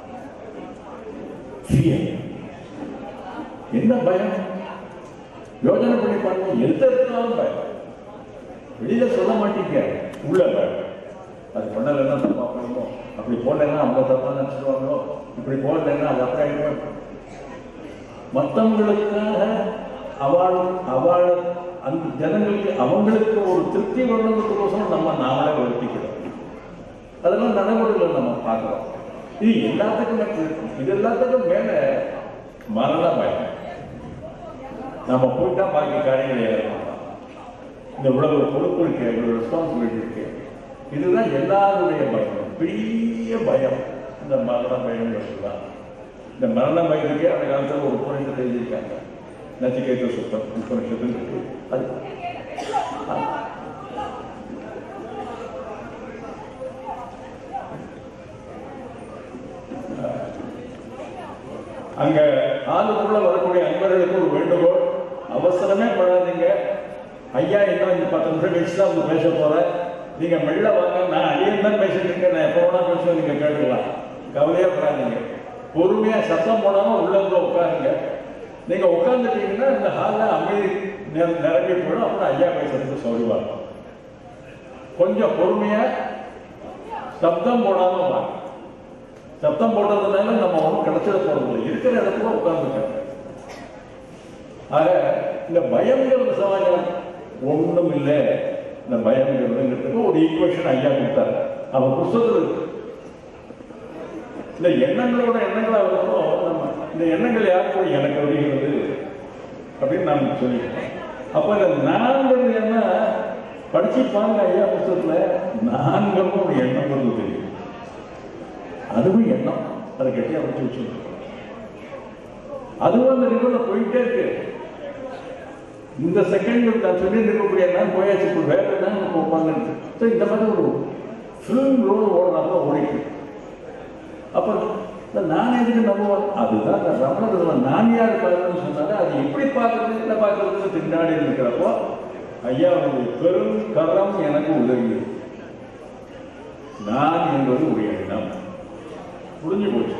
Fear. என்ன பயம் யோசனை பண்ணி பாருங்க எந்த இருந்தாலும் பயம் வெளியில சொல்ல மாட்டீங்க உள்ள பயம் அது பண்ணலைன்னா தப்பா பண்ணுவோம் அப்படி போடலைன்னா அவங்க தப்பா நினைச்சிடுவாங்களோ இப்படி போடலைன்னா அது அப்புறம் மற்றவங்களுக்காக அவள் அவள் அந்த ஜனங்களுக்கு அவங்களுக்கு ஒரு திருப்தி வரணுங்கிறதுக்கோசரம் நம்ம நாமளே வருத்திக்கிறோம் அதெல்லாம் நடைமுறையில் நம்ம பார்க்குறோம் இது எல்லாத்துக்குமே இருக்கும் இது எல்லாத்துக்கும் மேல மரண பயம் நம்ம போயிட்டா பாக்கி காரியங்களை ஏறலாம் இந்த இவ்வளவு பொறுப்பு இருக்கு இவ்வளவு ரெஸ்பான்சிபிலிட்டி இருக்கு இதுதான் எல்லாருடைய பயம் பெரிய பயம் இந்த மரண பயம்ங்கிறது தான் இந்த மரண பயத்துக்கே அந்த காலத்தில் ஒரு உபநிஷத்தை எழுதியிருக்காங்க நச்சிகேத சுத்தம் உபநிஷத்துன்னு இருக்கு அது அங்க ஆளுக்குள்ள வரக்கூடிய அன்பர்களுக்கு ஒரு வேண்டுகோள் அவசரமே படாதீங்க ஐயா இன்னும் இந்த பத்து நிமிஷம் கழிச்சு தான் அவங்க பேச போறேன் நீங்க மெல்ல வாங்க நான் அடியன் தான் பேசிட்டு இருக்கேன் நான் எப்போ வேணா பேசுவேன் நீங்க கேட்டுக்கலாம் கவலையே படாதீங்க பொறுமையா சத்தம் போடாம உள்ள இருந்து உட்காருங்க நீங்க உட்காந்துட்டீங்கன்னா இந்த ஹாலில் அமைதி நிர- நிரம்பி போயிடும் அப்புறம் ஐயா பேசுறதுக்கு சௌரியமா இருக்கும் கொஞ்சம் பொறுமையா சப்தம் போடாம வாங்க சத்தம் போடுறதுனால நம்ம ஒன்றும் கிடைச்சிட போறதில்லை இருக்கிற இடத்துல உட்கார்ந்துருக்காங்க ஆக இந்த பயங்கிறது சமாஜம் ஒண்ணும் இல்லை இந்த பயங்கிறதுங்கிறதுக்கு ஒரு ஈக்குவேஷன் ஐயா கொடுத்தாரு அவர் புஸ்தகத்தில் இருக்கு. இந்த எண்ணங்களோட எண்ணங்களா வரப்போ நம்ம இந்த எண்ணங்கள் யாருக்கு எனக்கு வருகிறது அப்படின்னு நாம் சொல்லியிருக்கோம் அப்போ இந்த நான்கிறது என்ன படிச்சு பாருங்க ஐயா புஸ்தகத்துல நான்கிறது ஒரு எண்ணம் வருது தெரியும் அதுவும் எண்ணம் அதை கட்டியா வச்சு வச்சிருக்கோம் அதுவும் அந்த நிகழ்வு போயிட்டே இருக்கு இந்த செகண்ட் நான் சொல்லி இருக்கக்கூடிய நான் போயாச்சு இப்போ வேற என்ன நம்ம உட்காந்து ஸோ இந்த மாதிரி ஒரு ஃபிலிம் ரோல் ஓடுறாங்க ஓடிட்டு அப்போ இந்த நான் எதுக்கு நம்புவேன் அதுதான் இந்த ரமணத்தில் நான் யார் பார்க்கணும்னு சொன்னாங்க அது எப்படி பார்க்கறது என்ன பார்க்கறதுன்னு பின்னாடி இருக்கிறப்போ ஐயா உங்களுடைய பெரும் கரம் எனக்கு உதவியது நான் என்பது ஒரு எண்ணம் முடிஞ்சு போச்சு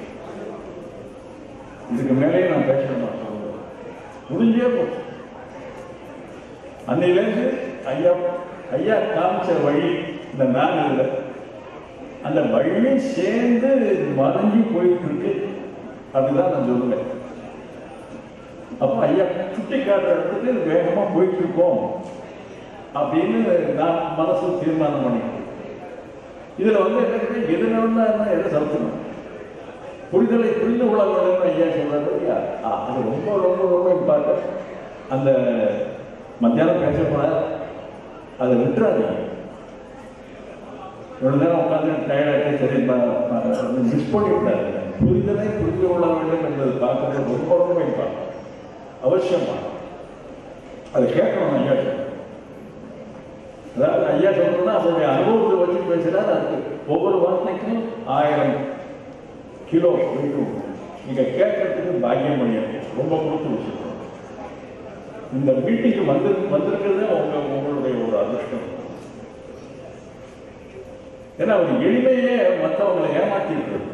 இதுக்கு மேலே நான் பேச மாட்டேன் முடிஞ்சே போச்சு அன்னையிலேருந்து ஐயா ஐயா காமிச்ச வழி இந்த நான் இல்லை அந்த வழியும் சேர்ந்து மறைஞ்சு போயிட்டு இருக்கு அதுதான் நான் சொல்லுவேன் அப்போ ஐயா சுட்டி காட்டுற இடத்துக்கு வேகமா போயிட்டு இருக்கோம் அப்படின்னு நான் மனசு தீர்மானம் பண்ணிக்கிறேன் இதுல வந்து என்ன எது நடந்தா என்ன எதை செலுத்தணும் புரிதலை புரிந்து கொள்ள வேண்டும் ஐயா சொல்றாரு இல்லையா ஆ, அது ரொம்ப ரொம்ப ரொம்ப இம்பார்ட்டன்ட் அந்த மத்தியானம் பேச போனார் அதை விட்டுறாதீங்க இவ்வளவு நேரம் உட்காந்து டயர்டாகி சரி மிஸ் பண்ணி விட்டாரு புரிதலை புரிந்து கொள்ள வேண்டும் என்பது பார்க்கறது ரொம்ப ரொம்ப இம்பார்ட்டன்ட் அவசியமா அதை கேட்கணும் ஐயா சொல்றாரு. அதாவது ஐயா சொல்றதுன்னா அவருடைய அனுபவத்தை வச்சு பேசுறாரு அதுக்கு ஒவ்வொரு வார்த்தைக்கும் ஆயிரம் கிலோ வெயிட் நீங்க கேட்கறதுக்கு பாக்கியம் பண்ணியிருக்கோம் ரொம்ப கொடுத்து வச்சிருக்கோம் இந்த மீட்டிங்கு வந்து வந்திருக்கிறதே உங்க உங்களுடைய ஒரு அதிர்ஷ்டம் ஏன்னா ஒரு எளிமையே மற்றவங்களை ஏமாத்தி இருக்கிறது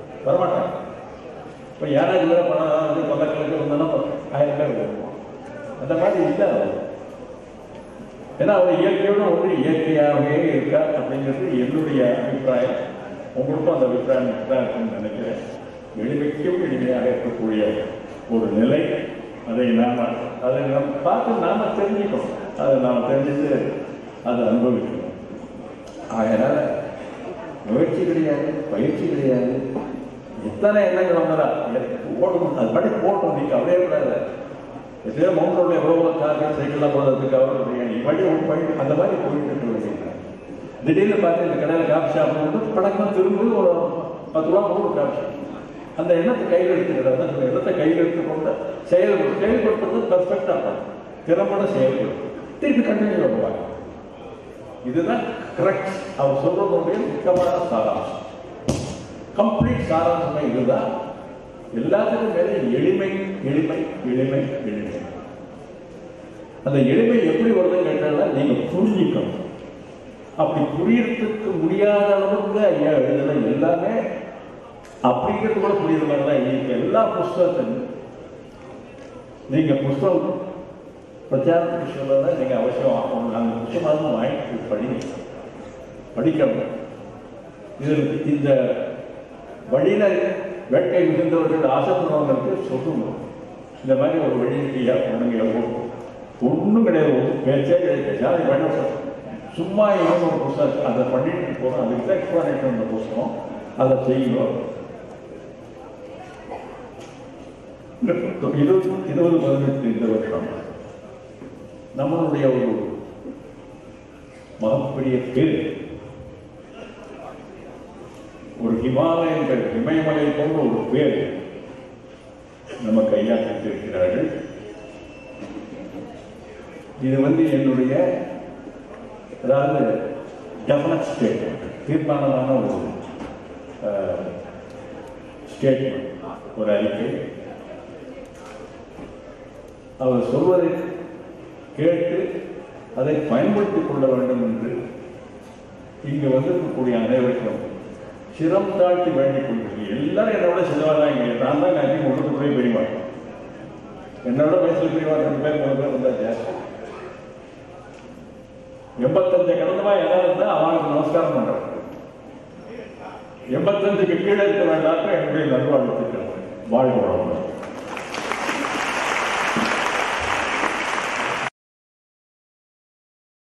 வரமாட்டாங்க இப்போ யாராவது வேலை பண்ணாதான் வந்து பல்லக்கிழக்கு வந்தாலும் ஆயிரம் பேர் வருவோம் அந்த மாதிரி இல்லை அவர் ஏன்னா அவர் இயற்கையோட ஒன்று இயற்கையாகவே இருக்கார் அப்படிங்கிறது என்னுடைய அபிப்பிராயம் உங்களுக்கும் அந்த அபிப்பிராயம் தான் இருக்கும்னு நினைக்கிறேன் எளிமைக்கும் எளிமையாக இருக்கக்கூடிய ஒரு நிலை அதை நாம அதை நம்ம பார்த்து நாம தெரிஞ்சுக்கணும் அதை நாம தெரிஞ்சுட்டு அதை அனுபவிக்கணும் அதனால முயற்சி கிடையாது பயிற்சி கிடையாது எத்தனை எண்ணங்கள் வந்தாலும் ஓடணும் அது படி போட்டோம் நீங்க அப்படியே கூடாது எத்தனையோ மவுண்ட் ரோட்ல எவ்வளோ கார்கள் சைக்கிள்லாம் போகிறதுக்கு அவர் நீ வழி ஒரு வழி அந்த மாதிரி போயிட்டு இருக்க வேண்டியது திடீர்னு பார்த்து இந்த கடையில் காஃபி ஷாப் வந்து படக்கம் திரும்பி ஒரு பத்து ரூபா கொடுக்கும் காஃபி ஷாப் அந்த எண்ணத்தை கையில் எடுத்துக்கிறது அந்த எண்ணத்தை கையில் எடுத்துக்கொண்டு செயல் செயல்படுத்துறது பர்ஃபெக்டாக பண்ணும் திறம்பட செயல்படுத்தும் திருப்பி கண்டினியூ பண்ணுவாங்க இதுதான் கரெக்ட் அவர் சொல்றதுடைய முக்கியமான சாராம்சம் கம்ப்ளீட் சாராம்சமே இதுதான் எல்லாத்துக்கும் மேலே எளிமை எளிமை எளிமை எளிமை அந்த எளிமை எப்படி வருதுன்னு கேட்டால் நீங்க புரிஞ்சிக்கணும் அப்படி புரியறதுக்கு முடியாத அளவுக்கு ஐயா எழுதுன எல்லாமே அப்படிங்கிறது கூட புரியுற மாதிரி தான் இன்னைக்கு எல்லா புஸ்தகத்தையும் நீங்க புஸ்தகம் பிரச்சாரத்துக்கு சொல்லல நீங்க அவசியம் ஆகணும் அந்த முக்கியமாக வாங்கி படிங்க படிக்கணும் இதில் இந்த வழியில வேட்கை மிகுந்தவர்கள் ஆசைப்படுறவங்களுக்கு சொல்லணும் இந்த மாதிரி ஒரு வழி இல்லையா பண்ணுங்க ஒன்றும் கிடையாது ஒரு பேச்சே கிடையாது ஜாதி வேண்டாம் சும்மா இவங்க ஒரு புஸ்தகம் அதை பண்ணிட்டு போகிறோம் அது ரிஃப்ளெக்ட் பண்ணிட்டு வந்த புஸ்தகம் அதை செய்யணும் இருபது இருபது பதினெட்டு இந்த வருஷம் நம்மளுடைய ஒரு மகப்பெரிய பேர் ஒரு ஹிமாலயங்கள் இமயமலை போன்ற ஒரு பேர் நம்ம கையாற்றிருக்கிறார்கள் இது வந்து என்னுடைய அதாவது டெஃபனட் ஸ்டேட்மெண்ட் தீர்மானமான ஒரு ஸ்டேட்மெண்ட் ஒரு அறிக்கை அவர் சொல்வதை கேட்டு அதை பயன்படுத்திக் கொள்ள வேண்டும் என்று இங்கு வந்திருக்கக்கூடிய அனைவருக்கும் சிரம் தாழ்த்தி வேண்டிக் கொள்கிறேன் எல்லாரும் என்னோட சிலவாதான் இங்கே நான் தான் கட்சி ஒன்றுக்கு போய் பெரியவா என்னோட வயசுல பெரியவா ரெண்டு பேர் மூணு பேர் இருந்தா ஜாஸ்தி எண்பத்தஞ்சு கடந்தமா யாராவது இருந்தா அவனுக்கு நமஸ்காரம் பண்றேன் எண்பத்தஞ்சுக்கு கீழே இருக்க வேண்டாம் என்னுடைய நல்வாழ்த்துக்கள் வாழ்வு வளமுடன்